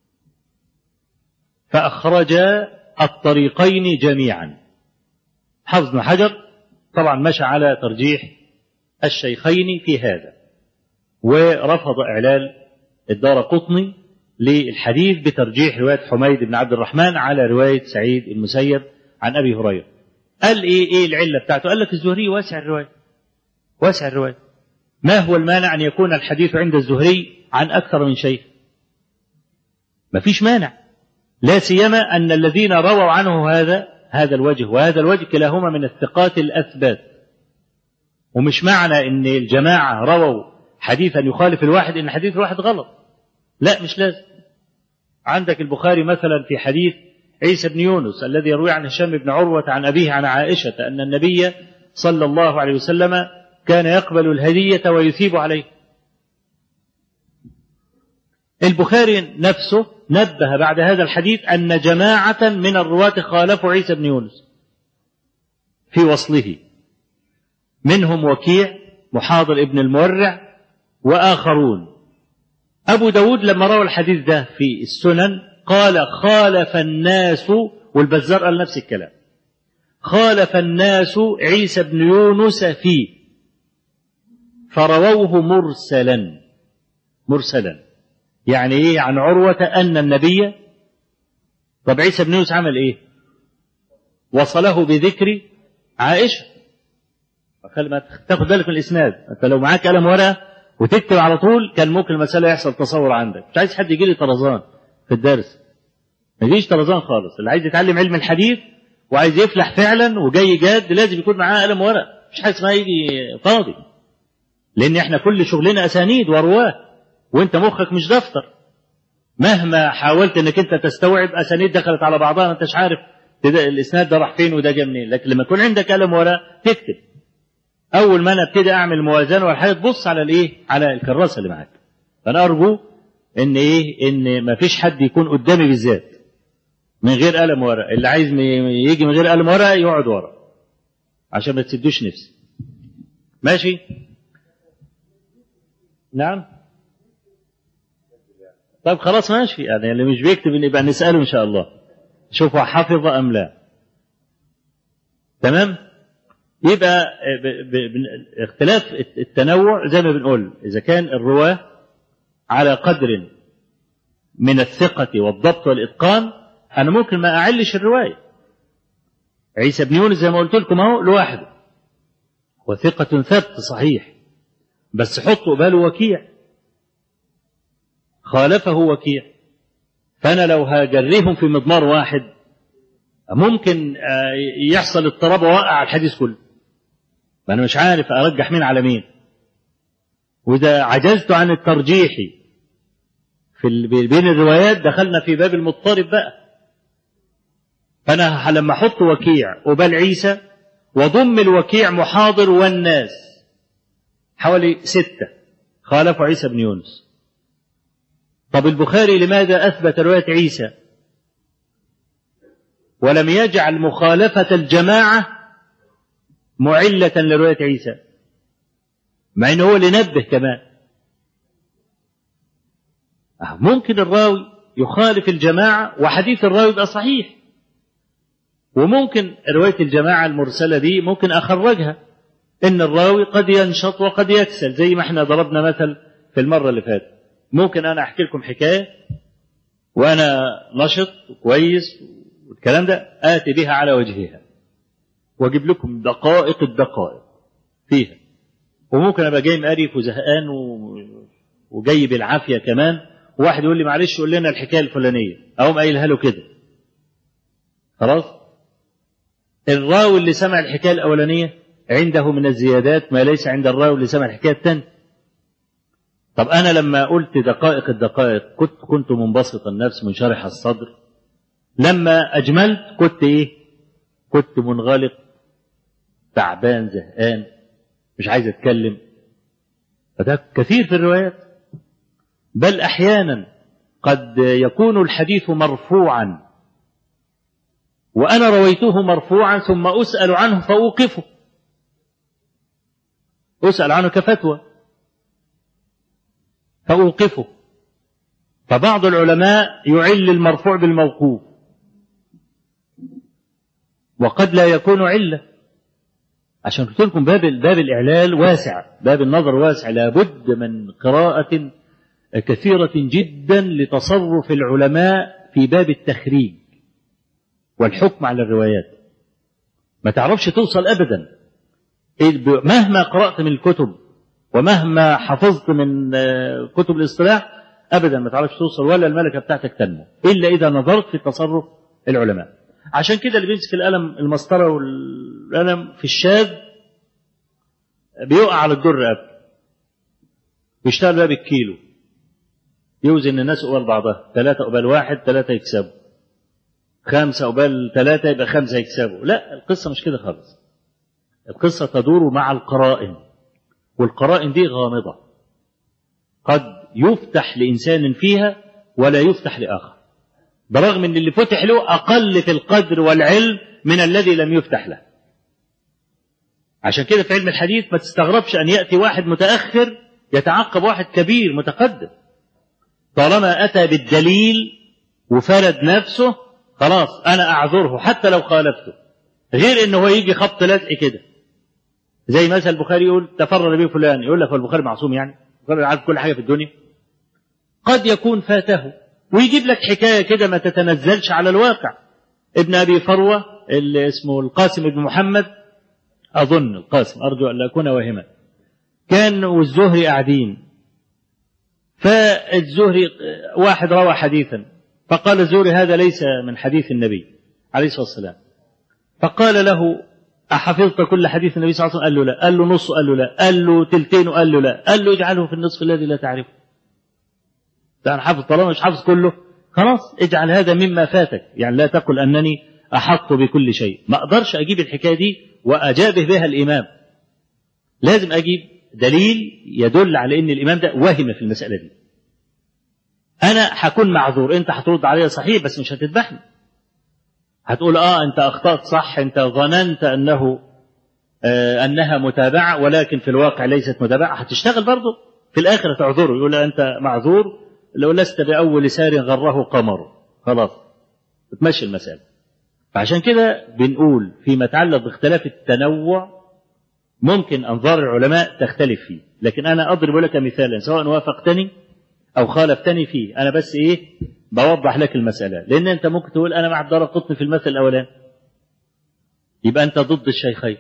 فاخرجا الطريقين جميعا حفظ بن حجر طبعا مشى على ترجيح الشيخين في هذا ورفض إعلال الدار قطني للحديث بترجيح رواية حميد بن عبد الرحمن على رواية سعيد المسيب عن أبي هريرة قال إيه إيه العلة بتاعته قال لك الزهري واسع الرواية واسع الرواية ما هو المانع أن يكون الحديث عند الزهري عن أكثر من شيء ما فيش مانع لا سيما أن الذين رووا عنه هذا هذا الوجه وهذا الوجه كلاهما من الثقات الأثبات ومش معنى أن الجماعة رووا حديثا يخالف الواحد ان حديث الواحد غلط لا مش لازم عندك البخاري مثلا في حديث عيسى بن يونس الذي يروي عن هشام بن عروة عن أبيه عن عائشة أن النبي صلى الله عليه وسلم كان يقبل الهدية ويثيب عليه البخاري نفسه نبه بعد هذا الحديث أن جماعة من الرواة خالفوا عيسى بن يونس في وصله منهم وكيع محاضر ابن المورع وآخرون أبو داود لما روى الحديث ده في السنن قال خالف الناس والبزار قال نفس الكلام خالف الناس عيسى بن يونس فيه فرووه مرسلا مرسلا يعني ايه عن عروة أن النبي طب عيسى بن يونس عمل ايه وصله بذكر عائشة خلي ما تاخد بالك من الإسناد أنت لو معاك قلم ورقة وتكتب على طول كان ممكن المسألة يحصل تصور عندك مش عايز حد يجي لي طرزان في الدرس ما يجيش طرزان خالص اللي عايز يتعلم علم الحديث وعايز يفلح فعلا وجاي جاد لازم يكون معاه قلم ورق مش حاجه اسمها يجي فاضي لان احنا كل شغلنا اسانيد ورواه وانت مخك مش دفتر مهما حاولت انك انت تستوعب اسانيد دخلت على بعضها ما انتش عارف الاسناد ده راح فين وده جه منين لكن لما يكون عندك قلم ورق تكتب اول ما انا ابتدي اعمل موازنه ولا حاجه تبص على الايه على الكراسه اللي معاك فانا ارجو ان ايه ان ما فيش حد يكون قدامي بالذات من غير قلم ورق اللي عايز يجي من غير قلم ورق يقعد ورا عشان ما تسدوش نفسي ماشي نعم طيب خلاص ماشي يعني اللي مش بيكتب يبقى نساله ان شاء الله شوفوا حفظ ام لا تمام يبقى ب ب اختلاف التنوع زي ما بنقول اذا كان الرواه على قدر من الثقة والضبط والإتقان أنا ممكن ما أعلش الرواية عيسى بن يونس زي ما قلت لكم أهو لوحده وثقة ثبت صحيح بس حطوا قباله وكيع خالفه وكيع فأنا لو هجريهم في مضمار واحد ممكن يحصل اضطراب ووقع الحديث كله فأنا مش عارف أرجح مين على مين وإذا عجزت عن الترجيح في ال- بين الروايات دخلنا في باب المضطرب بقى فانا لما احط وكيع قبال عيسى وضم الوكيع محاضر والناس حوالي ستة خالفوا عيسى بن يونس طب البخاري لماذا أثبت رواية عيسى ولم يجعل مخالفة الجماعة معلة لرواية عيسى مع انه هو اللي نبه كمان آه، ممكن الراوي يخالف الجماعة وحديث الراوي يبقى صحيح وممكن رواية الجماعة المرسلة دي ممكن أخرجها إن الراوي قد ينشط وقد يكسل زي ما احنا ضربنا مثل في المرة اللي فاتت ممكن أنا أحكي لكم حكاية وأنا نشط وكويس والكلام ده آتي بها على وجهها وأجيب لكم دقائق الدقائق فيها وممكن أبقى جاي مقرف وزهقان و... وجاي بالعافية كمان وواحد يقول لي معلش قول لنا الحكاية الفلانية أقوم قايلها له كده خلاص الراوي اللي سمع الحكاية الأولانية عنده من الزيادات ما ليس عند الراوي اللي سمع الحكاية الثانية طب أنا لما قلت دقائق الدقائق كنت كنت منبسط النفس منشرح الصدر لما أجملت كنت إيه كنت منغلق تعبان زهقان مش عايز أتكلم فده كثير في الروايات بل أحيانا قد يكون الحديث مرفوعا وأنا رويته مرفوعا ثم أسأل عنه فأوقفه أسأل عنه كفتوى فأوقفه فبعض العلماء يعل المرفوع بالموقوف وقد لا يكون علة عشان قلت لكم باب باب الإعلال واسع باب النظر واسع لابد من قراءة كثيرة جدا لتصرف العلماء في باب التخريج والحكم على الروايات ما تعرفش توصل أبدا مهما قرأت من الكتب ومهما حفظت من كتب الاصطلاح أبدا ما تعرفش توصل ولا الملكة بتاعتك تنمو إلا إذا نظرت في تصرف العلماء عشان كده اللي بيمسك القلم المسطرة والقلم في الشاذ بيقع على الجر قبل بيشتغل بقى بالكيلو يوزن الناس قبال بعضها ثلاثة قبال واحد ثلاثة يكسبوا خمسة قبال ثلاثة يبقى خمسة يكسبوا لا القصة مش كده خالص القصة تدور مع القرائن والقرائن دي غامضة قد يفتح لإنسان فيها ولا يفتح لآخر برغم ان اللي فتح له اقل في القدر والعلم من الذي لم يفتح له عشان كده في علم الحديث ما تستغربش ان ياتي واحد متاخر يتعقب واحد كبير متقدم طالما اتى بالدليل وفرد نفسه خلاص انا اعذره حتى لو خالفته غير انه هو يجي خبط لزق كده زي مثلا البخاري يقول تفرد به فلان يقول لك هو البخاري معصوم يعني البخاري عارف كل حاجه في الدنيا قد يكون فاته ويجيب لك حكاية كده ما تتنزلش على الواقع ابن أبي فروة اللي اسمه القاسم بن محمد أظن القاسم أرجو أن لا أكون واهما كان والزهري قاعدين فالزهري واحد روى حديثا فقال الزهري هذا ليس من حديث النبي عليه الصلاة والسلام فقال له أحفظت كل حديث النبي صلى الله عليه وسلم قال له لا قال له نص قال له لا قال له تلتين قال له لا قال له اجعله في النصف الذي لا تعرفه ده انا حافظ طالما مش حافظ كله خلاص اجعل هذا مما فاتك يعني لا تقل انني احط بكل شيء ما اقدرش اجيب الحكايه دي واجابه بها الامام لازم اجيب دليل يدل على ان الامام ده وهم في المساله دي انا هكون معذور انت هترد عليا صحيح بس مش هتذبحني هتقول اه انت اخطات صح انت ظننت انه آه انها متابعه ولكن في الواقع ليست متابعه هتشتغل برضه في الاخر تعذره يقول انت معذور لو لست بأول سار غره قمر خلاص بتمشي المسألة فعشان كده بنقول فيما يتعلق باختلاف التنوع ممكن أنظار العلماء تختلف فيه لكن أنا أضرب لك مثالا سواء وافقتني أو خالفتني فيه أنا بس إيه بوضح لك المسألة لأن أنت ممكن تقول أنا مع الدار قطن في المثل الأولاني يبقى أنت ضد الشيخين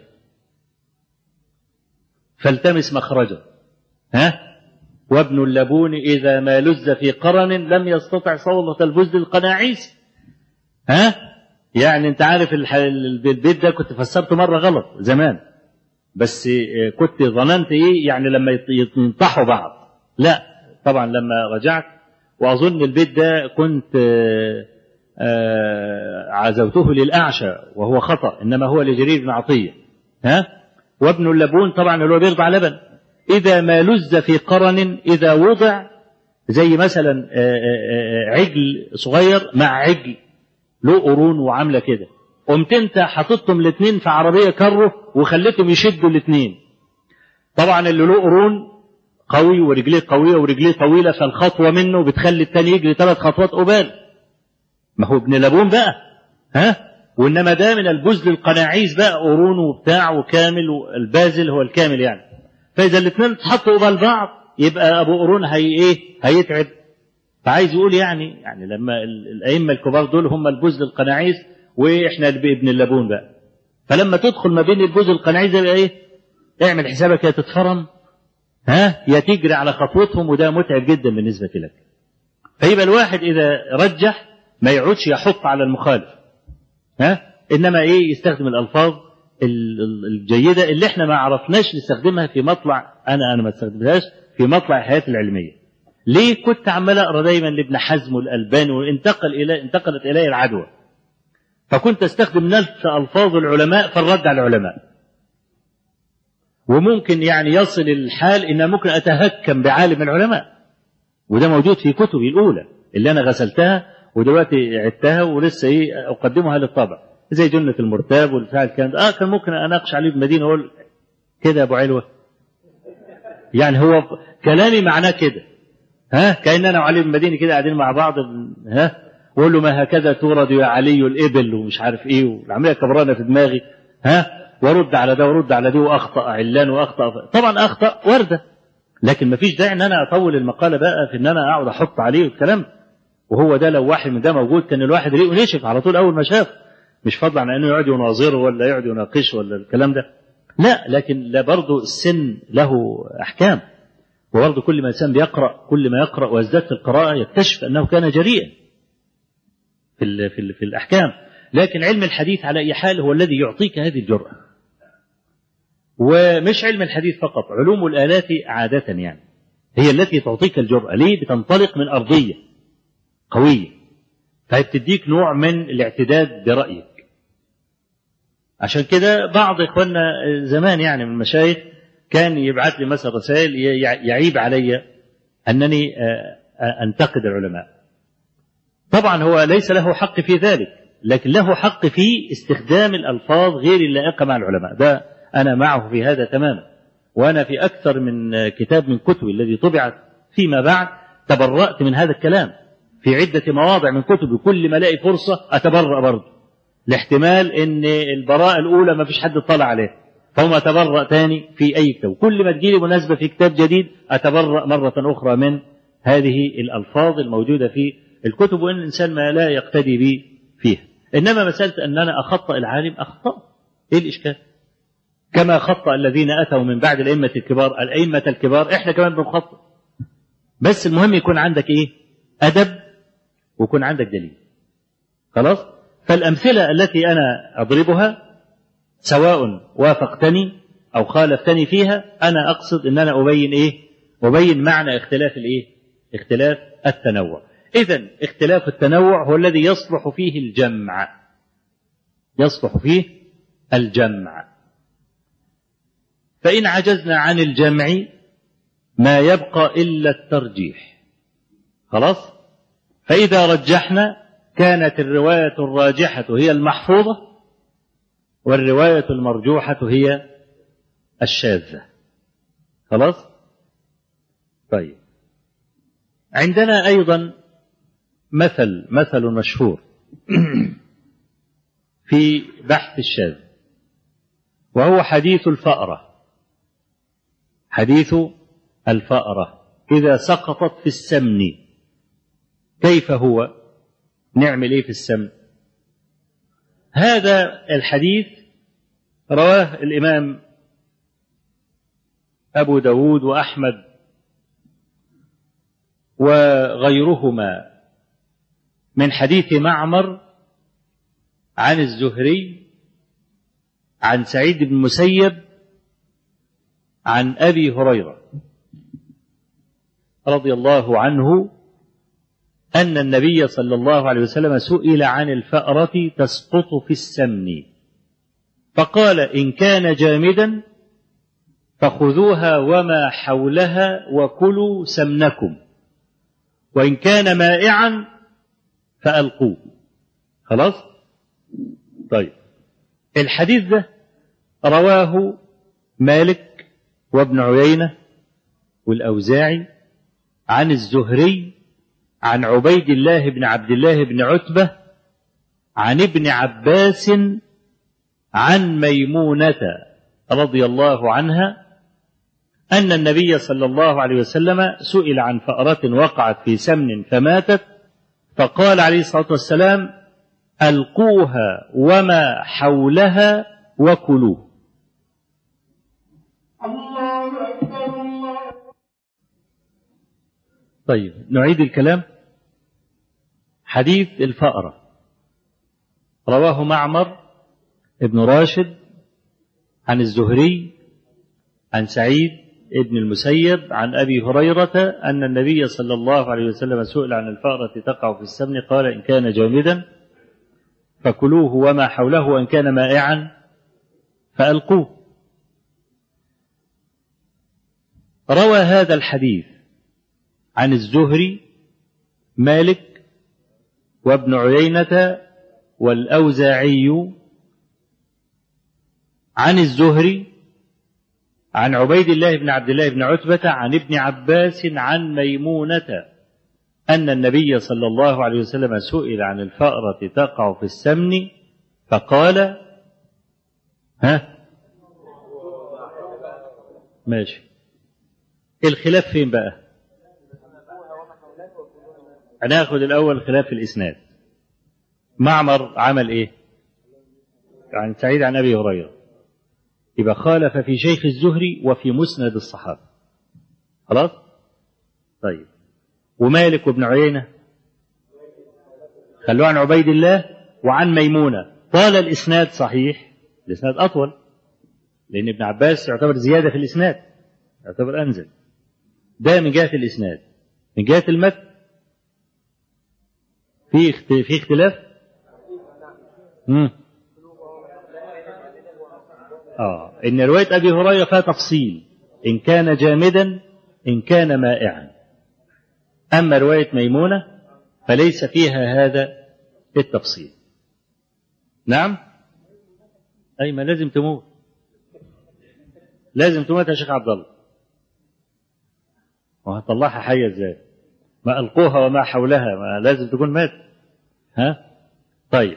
فالتمس مخرجا ها وابن اللبون إذا ما لز في قرن لم يستطع صولة البزد القناعيس ها يعني انت عارف البيت ده كنت فسرته مرة غلط زمان بس كنت ظننت ايه يعني لما ينطحوا بعض لا طبعا لما رجعت وأظن البيت ده كنت آه، آه، عزوته للأعشى وهو خطأ إنما هو لجرير بن عطية ها وابن اللبون طبعا اللي هو بيرضع لبن إذا ما لز في قرن إذا وضع زي مثلا آه، آه، آه، عجل صغير مع عجل له قرون وعامله كده قمت انت حاططهم الاثنين في عربيه كره وخليتهم يشدوا الاثنين طبعا اللي له قرون قوي ورجليه قويه ورجليه طويله فالخطوه منه بتخلي الثاني يجري ثلاث خطوات قبال ما هو ابن لبون بقى ها وانما ده من البزل القناعيس بقى قرون وبتاع وكامل والبازل هو الكامل يعني فاذا الاثنين اتحطوا قبال بعض يبقى ابو قرون هي ايه هيتعب فعايز يقول يعني يعني لما ال- الائمه الكبار دول هم البزل القناعيس واحنا ابن اللبون بقى فلما تدخل ما بين البزل القناعيس ده يبقى ايه اعمل حسابك يا تتفرم ها يا تجري على خطوتهم وده متعب جدا بالنسبه لك فيبقى الواحد اذا رجح ما يقعدش يحط على المخالف ها انما ايه يستخدم الالفاظ ال- ال- الجيده اللي احنا ما عرفناش نستخدمها في مطلع انا انا ما استخدمتهاش في مطلع الحياه العلميه ليه كنت عمال اقرا دايما لابن حزم والالباني وانتقل الى انتقلت الي العدوى فكنت استخدم نفس الفاظ العلماء في الرد على العلماء وممكن يعني يصل الحال ان ممكن اتهكم بعالم العلماء وده موجود في كتبي الاولى اللي انا غسلتها ودلوقتي عدتها ولسه ايه اقدمها للطبع زي جنة المرتاب والبتاع الكلام ده اه كان ممكن اناقش عليه المدينه اقول كده يا ابو علوه يعني هو كلامي معناه كده ها كان انا وعلي بن المديني كده قاعدين مع بعض ها واقول له ما هكذا تورد يا علي الابل ومش عارف ايه والعمليه كبرانه في دماغي ها وارد على ده وارد على دي واخطا علان واخطا طبعا اخطا وارده لكن ما فيش داعي ان انا اطول المقاله بقى في ان انا اقعد احط عليه الكلام وهو ده لو واحد من ده موجود كان الواحد ريقه نشف على طول اول ما شاف مش فضلا عن انه يقعد يناظره ولا يقعد يناقشه ولا الكلام ده لا لكن لا برضه السن له احكام وبرضه كل ما الانسان بيقرا كل ما يقرا ويزداد في القراءه يكتشف انه كان جريئا في ال في, ال في الاحكام لكن علم الحديث على اي حال هو الذي يعطيك هذه الجرأه ومش علم الحديث فقط علوم الآلات عادة يعني هي التي تعطيك الجرأة ليه بتنطلق من أرضية قوية فهي بتديك نوع من الاعتداد برأيك عشان كده بعض إخواننا زمان يعني من المشايخ كان يبعث لي مثلا رسائل يعيب علي أنني أنتقد العلماء طبعا هو ليس له حق في ذلك لكن له حق في استخدام الألفاظ غير اللائقة مع العلماء ده أنا معه في هذا تماما وأنا في أكثر من كتاب من كتبي الذي طبعت فيما بعد تبرأت من هذا الكلام في عدة مواضع من كتبي كل ما الاقي فرصة أتبرأ برضه لاحتمال ان البراءة الأولى ما فيش حد اطلع عليه فهم أتبرأ تاني في أي كتاب كل ما تجيلي مناسبة في كتاب جديد أتبرأ مرة أخرى من هذه الألفاظ الموجودة في الكتب وإن الإنسان ما لا يقتدي بي فيها إنما مسألة أن أنا أخطأ العالم أخطأ إيه الإشكال كما خطأ الذين أتوا من بعد الأئمة الكبار الأئمة الكبار إحنا كمان بنخطأ بس المهم يكون عندك إيه أدب ويكون عندك دليل خلاص فالأمثلة التي أنا أضربها سواء وافقتني أو خالفتني فيها أنا أقصد أن أنا أبين إيه أبين معنى اختلاف الإيه اختلاف التنوع إذا اختلاف التنوع هو الذي يصلح فيه الجمع يصلح فيه الجمع فإن عجزنا عن الجمع ما يبقى إلا الترجيح خلاص فإذا رجحنا كانت الرواية الراجحة هي المحفوظة والرواية المرجوحة هي الشاذة خلاص طيب عندنا أيضا مثل مثل مشهور في بحث الشاذ وهو حديث الفأرة حديث الفأرة إذا سقطت في السمن كيف هو نعمل إيه في السمن هذا الحديث رواه الإمام أبو داود وأحمد وغيرهما من حديث معمر عن الزهري عن سعيد بن المسيب عن ابي هريره رضي الله عنه أن النبي صلى الله عليه وسلم سئل عن الفأرة تسقط في السمن فقال إن كان جامدا فخذوها وما حولها وكلوا سمنكم وإن كان مائعا فألقوه خلاص طيب الحديث ده رواه مالك وابن عيينة والأوزاعي عن الزهري عن عبيد الله بن عبد الله بن عتبة عن ابن عباس عن ميمونة رضي الله عنها أن النبي صلى الله عليه وسلم سئل عن فأرة وقعت في سمن فماتت فقال عليه الصلاة والسلام ألقوها وما حولها وكلوه الله أكبر الله طيب نعيد الكلام حديث الفأرة رواه معمر ابن راشد عن الزهري عن سعيد ابن المسيب عن أبي هريرة أن النبي صلى الله عليه وسلم سئل عن الفأرة تقع في السمن قال إن كان جامدا فكلوه وما حوله وإن كان مائعا فألقوه روى هذا الحديث عن الزهري مالك وابن عيينة والأوزاعي عن الزهري عن عبيد الله بن عبد الله بن عتبة عن ابن عباس عن ميمونة أن النبي صلى الله عليه وسلم سئل عن الفأرة تقع في السمن فقال ها ماشي الخلاف فين بقى هناخد الأول خلاف الإسناد معمر عمل إيه عن سعيد عن أبي هريرة يبقى خالف في شيخ الزهري وفي مسند الصحابة خلاص طيب ومالك وابن عيينة خلوه عن عبيد الله وعن ميمونة طال الإسناد صحيح الإسناد أطول لأن ابن عباس يعتبر زيادة في الإسناد يعتبر أنزل ده من جهة الإسناد من جهة المتن في اخت- في اختلاف مم. اه ان روايه ابي هريره فيها تفصيل ان كان جامدا ان كان مائعا اما روايه ميمونه فليس فيها هذا التفصيل نعم اي ما لازم تموت لازم تموت يا شيخ عبد الله وهتطلعها حيه ازاي ما القوها وما حولها ما لازم تكون مات ها طيب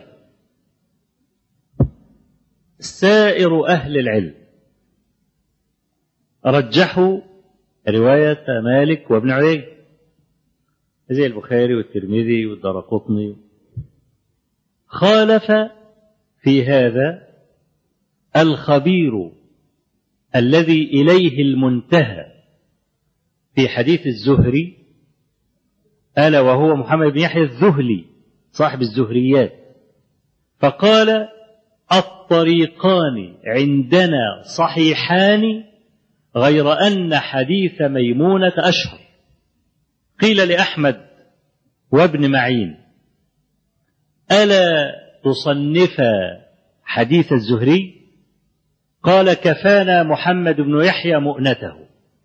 سائر أهل العلم رجحوا رواية مالك وابن عيينة زي البخاري والترمذي والدرقطني خالف في هذا الخبير الذي إليه المنتهى في حديث الزهري ألا وهو محمد بن يحيى الذهلي صاحب الزهريات فقال الطريقان عندنا صحيحان غير أن حديث ميمونة أشهر قيل لأحمد وابن معين ألا تصنف حديث الزهري قال كفانا محمد بن يحيى مؤنته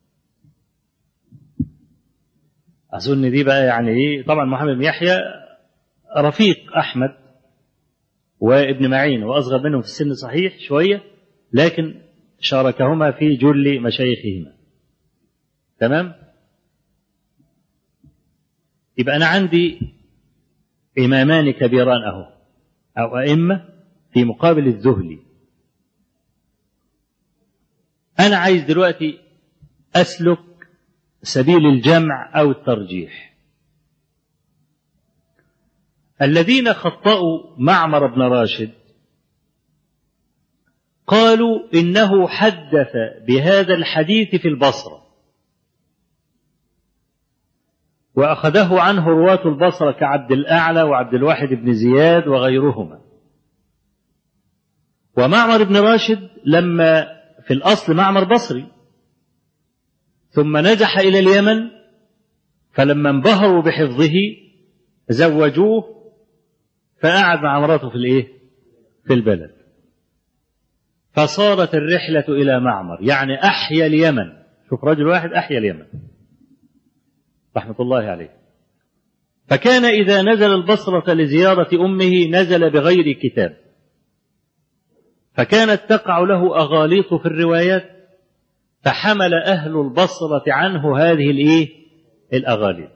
أظن دي بقى يعني إيه طبعا محمد بن يحيى رفيق أحمد وابن معين وأصغر منهم في السن صحيح شوية لكن شاركهما في جل مشايخهما تمام يبقى أنا عندي إمامان كبيران أهو أو أئمة في مقابل الذهلي أنا عايز دلوقتي أسلك سبيل الجمع أو الترجيح الذين خطأوا معمر بن راشد قالوا إنه حدث بهذا الحديث في البصرة وأخذه عنه رواة البصرة كعبد الأعلى وعبد الواحد بن زياد وغيرهما ومعمر بن راشد لما في الأصل معمر بصري ثم نجح إلى اليمن فلما انبهروا بحفظه زوجوه فقعد مع مراته في الايه في البلد فصارت الرحلة إلى معمر يعني أحيا اليمن شوف رجل واحد أحيا اليمن رحمة الله عليه فكان إذا نزل البصرة لزيارة أمه نزل بغير كتاب فكانت تقع له أغاليط في الروايات فحمل أهل البصرة عنه هذه الإيه الأغاليط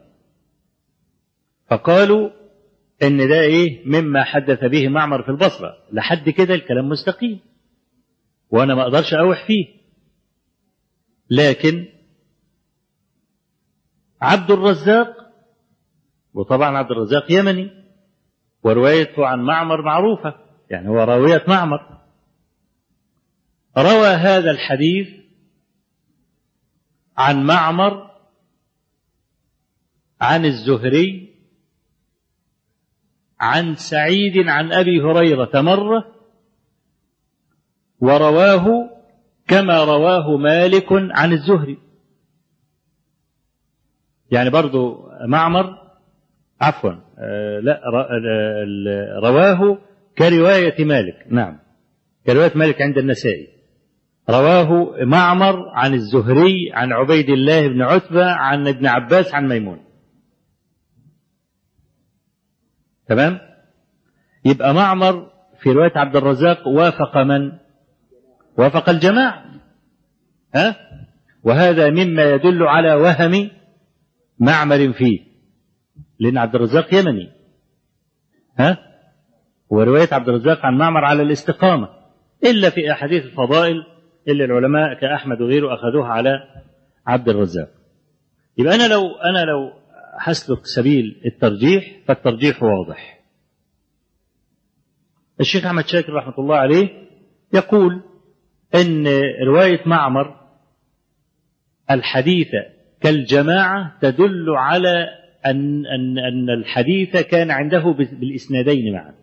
فقالوا إن ده إيه مما حدث به معمر في البصرة لحد كده الكلام مستقيم وأنا ما أقدرش أوح فيه لكن عبد الرزاق وطبعا عبد الرزاق يمني وروايته عن معمر معروفة يعني هو راوية معمر روى هذا الحديث عن معمر عن الزهري عن سعيد عن ابي هريره مره ورواه كما رواه مالك عن الزهري يعني برضو معمر عفوا آه لا رواه كرواية مالك نعم كرواية مالك عند النسائي رواه معمر عن الزهري عن عبيد الله بن عتبة عن ابن عباس عن ميمون تمام يبقى معمر في رواية عبد الرزاق وافق من وافق الجماعة ها وهذا مما يدل على وهم معمر فيه لأن عبد الرزاق يمني ها ورواية عبد الرزاق عن معمر على الاستقامة إلا في أحاديث الفضائل اللي العلماء كأحمد وغيره أخذوها على عبد الرزاق يبقى أنا لو أنا لو هسلك سبيل الترجيح فالترجيح واضح الشيخ أحمد شاكر رحمة الله عليه يقول أن رواية معمر الحديث كالجماعة تدل على أن أن أن الحديث كان عنده بالإسنادين معا.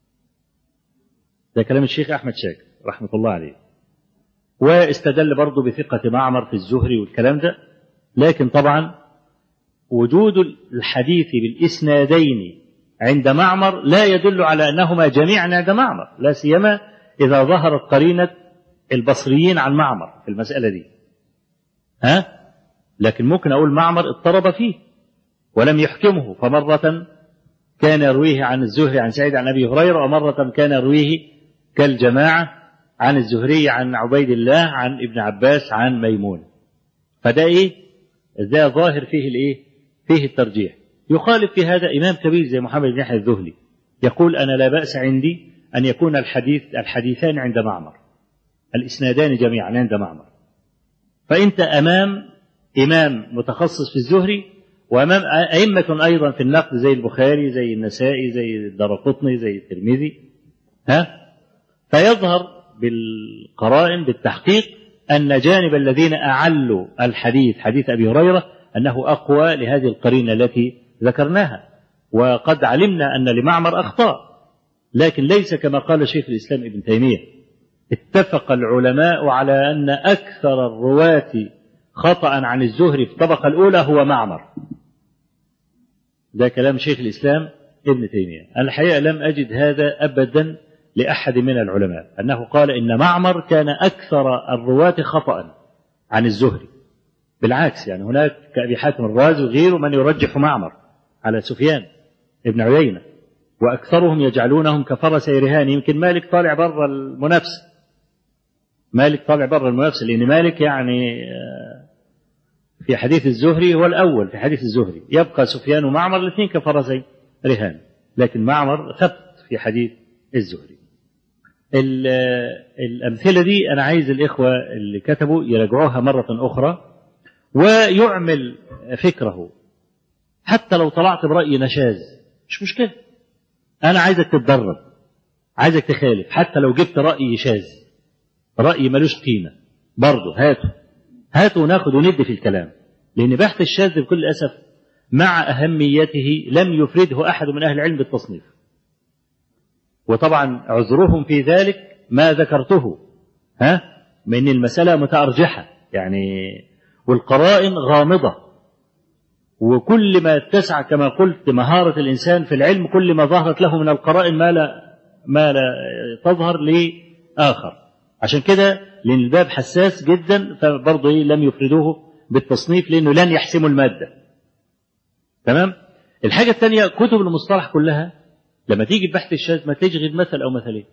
ده كلام الشيخ أحمد شاكر رحمة الله عليه. واستدل برضه بثقة معمر في الزهري والكلام ده لكن طبعا وجود الحديث بالإسنادين عند معمر لا يدل على أنهما جميعا عند معمر لا سيما إذا ظهرت قرينة البصريين عن معمر في المسألة دي ها لكن ممكن أقول معمر اضطرب فيه ولم يحكمه فمرة كان يرويه عن الزهري عن سعيد عن أبي هريرة ومرة كان يرويه كالجماعة عن الزهري عن عبيد الله عن ابن عباس عن ميمون فده ايه ده ظاهر فيه الايه فيه الترجيح يخالف في هذا امام كبير زي محمد بن يحيى الذهلي يقول انا لا باس عندي ان يكون الحديث الحديثان عند معمر الاسنادان جميعا عند معمر فانت امام امام متخصص في الزهري وامام ائمه ايضا في النقد زي البخاري زي النسائي زي الدرقطني زي الترمذي ها فيظهر بالقرائن بالتحقيق أن جانب الذين أعلوا الحديث حديث أبي هريرة أنه أقوى لهذه القرينة التي ذكرناها وقد علمنا أن لمعمر أخطاء لكن ليس كما قال شيخ الإسلام ابن تيمية اتفق العلماء على أن أكثر الرواة خطأ عن الزهري في الطبقة الأولى هو معمر ده كلام شيخ الإسلام ابن تيمية الحقيقة لم أجد هذا أبدا لأحد من العلماء أنه قال إن معمر كان أكثر الرواة خطأ عن الزهري بالعكس يعني هناك كأبي حاتم الرازي وغيره من يرجح معمر على سفيان ابن عيينة وأكثرهم يجعلونهم كفرسي رهان يمكن مالك طالع بره المنافسة مالك طالع بره المنافسة لأن مالك يعني في حديث الزهري هو الأول في حديث الزهري يبقى سفيان ومعمر الاثنين كفرسي رهان لكن معمر ثبت في حديث الزهري الأمثلة دي أنا عايز الإخوة اللي كتبوا يراجعوها مرة أخرى ويعمل فكره حتى لو طلعت برأي نشاز مش مشكلة أنا عايزك تتدرب عايزك تخالف حتى لو جبت رأي شاذ رأي ملوش قيمة برضه هاته هاته وناخد وندي في الكلام لأن بحث الشاذ بكل أسف مع أهميته لم يفرده أحد من أهل العلم بالتصنيف وطبعا عذرهم في ذلك ما ذكرته ها من المسألة متأرجحة يعني والقرائن غامضة وكل ما اتسع كما قلت مهارة الإنسان في العلم كل ما ظهرت له من القرائن ما لا ما لا تظهر لآخر عشان كده لأن الباب حساس جدا فبرضه إيه لم يفردوه بالتصنيف لأنه لن يحسموا المادة تمام الحاجة الثانية كتب المصطلح كلها لما تيجي بحث الشاذ ما تلاقيش غير مثل أو مثلين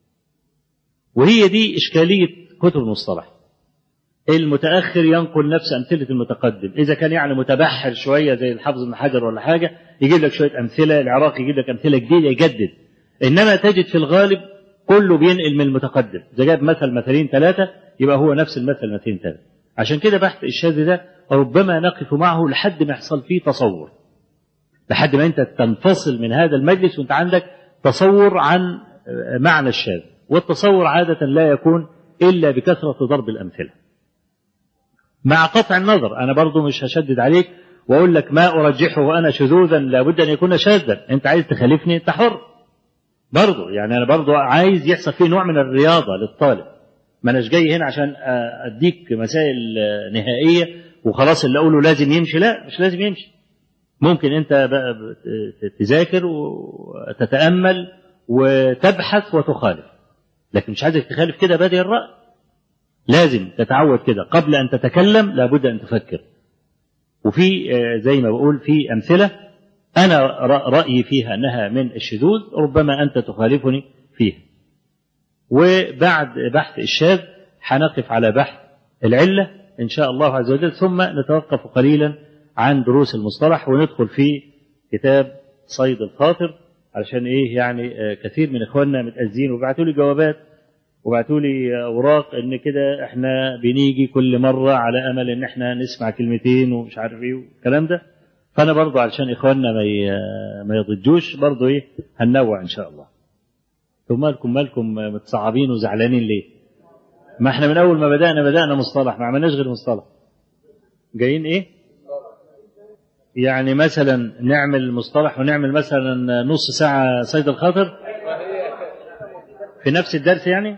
وهي دي إشكالية كتب المصطلح المتأخر ينقل نفس أمثلة المتقدم إذا كان يعني متبحر شوية زي الحافظ بن حجر ولا حاجة يجيب لك شوية أمثلة العراقي يجيب لك أمثلة جديدة يجدد إنما تجد في الغالب كله بينقل من المتقدم إذا جاب مثل مثلين ثلاثة يبقى هو نفس المثل مثلين ثلاثة عشان كده بحث الشاذ ده ربما نقف معه لحد ما يحصل فيه تصور لحد ما أنت تنفصل من هذا المجلس وأنت عندك تصور عن معنى الشاذ والتصور عادة لا يكون إلا بكثرة ضرب الأمثلة مع قطع النظر أنا برضو مش هشدد عليك وأقول لك ما أرجحه وأنا شذوذا لابد أن يكون شاذا أنت عايز تخالفني أنت حر برضو يعني أنا برضو عايز يحصل فيه نوع من الرياضة للطالب ما أناش جاي هنا عشان أديك مسائل نهائية وخلاص اللي أقوله لازم يمشي لا مش لازم يمشي ممكن أنت بقى تذاكر وتتأمل وتبحث وتخالف لكن مش عايزك تخالف كده بادئ الرأي لازم تتعود كده قبل أن تتكلم لابد أن تفكر وفي زي ما بقول في أمثلة أنا رأيي فيها أنها من الشذوذ ربما أنت تخالفني فيها وبعد بحث الشاذ حنقف على بحث العلة إن شاء الله عز وجل ثم نتوقف قليلا عن دروس المصطلح وندخل في كتاب صيد الخاطر علشان إيه يعني كثير من إخواننا متأذين وبعتوا لي جوابات وبعتوا لي اوراق ان كده احنا بنيجي كل مره على امل ان احنا نسمع كلمتين ومش عارف ايه والكلام ده فانا برضه علشان اخواننا ما ما يضجوش برضه ايه هننوع ان شاء الله ثم مالكم مالكم متصعبين وزعلانين ليه ما احنا من اول ما بدانا بدانا مصطلح ما عملناش غير مصطلح جايين ايه يعني مثلا نعمل مصطلح ونعمل مثلا نص ساعه صيد الخاطر في نفس الدرس يعني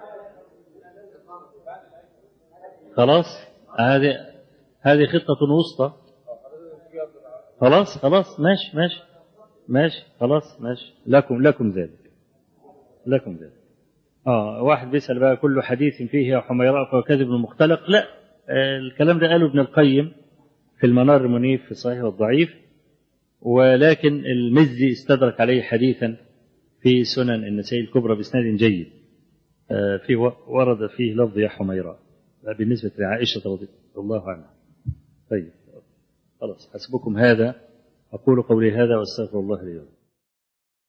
خلاص هذه هذه خطة وسطى خلاص خلاص ماشي ماشي ماشي خلاص ماشي لكم لكم ذلك لكم ذلك اه واحد بيسأل بقى كل حديث فيه حميراء فهو كذب مختلق لا آه الكلام ده قاله ابن القيم في المنار المنيف في الصحيح والضعيف ولكن المزي استدرك عليه حديثا في سنن النسائي الكبرى بإسناد جيد آه في ورد فيه لفظ يا حميراء بالنسبة لعائشة رضي الله عنها طيب خلاص حسبكم هذا أقول قولي هذا وأستغفر الله لي ولكم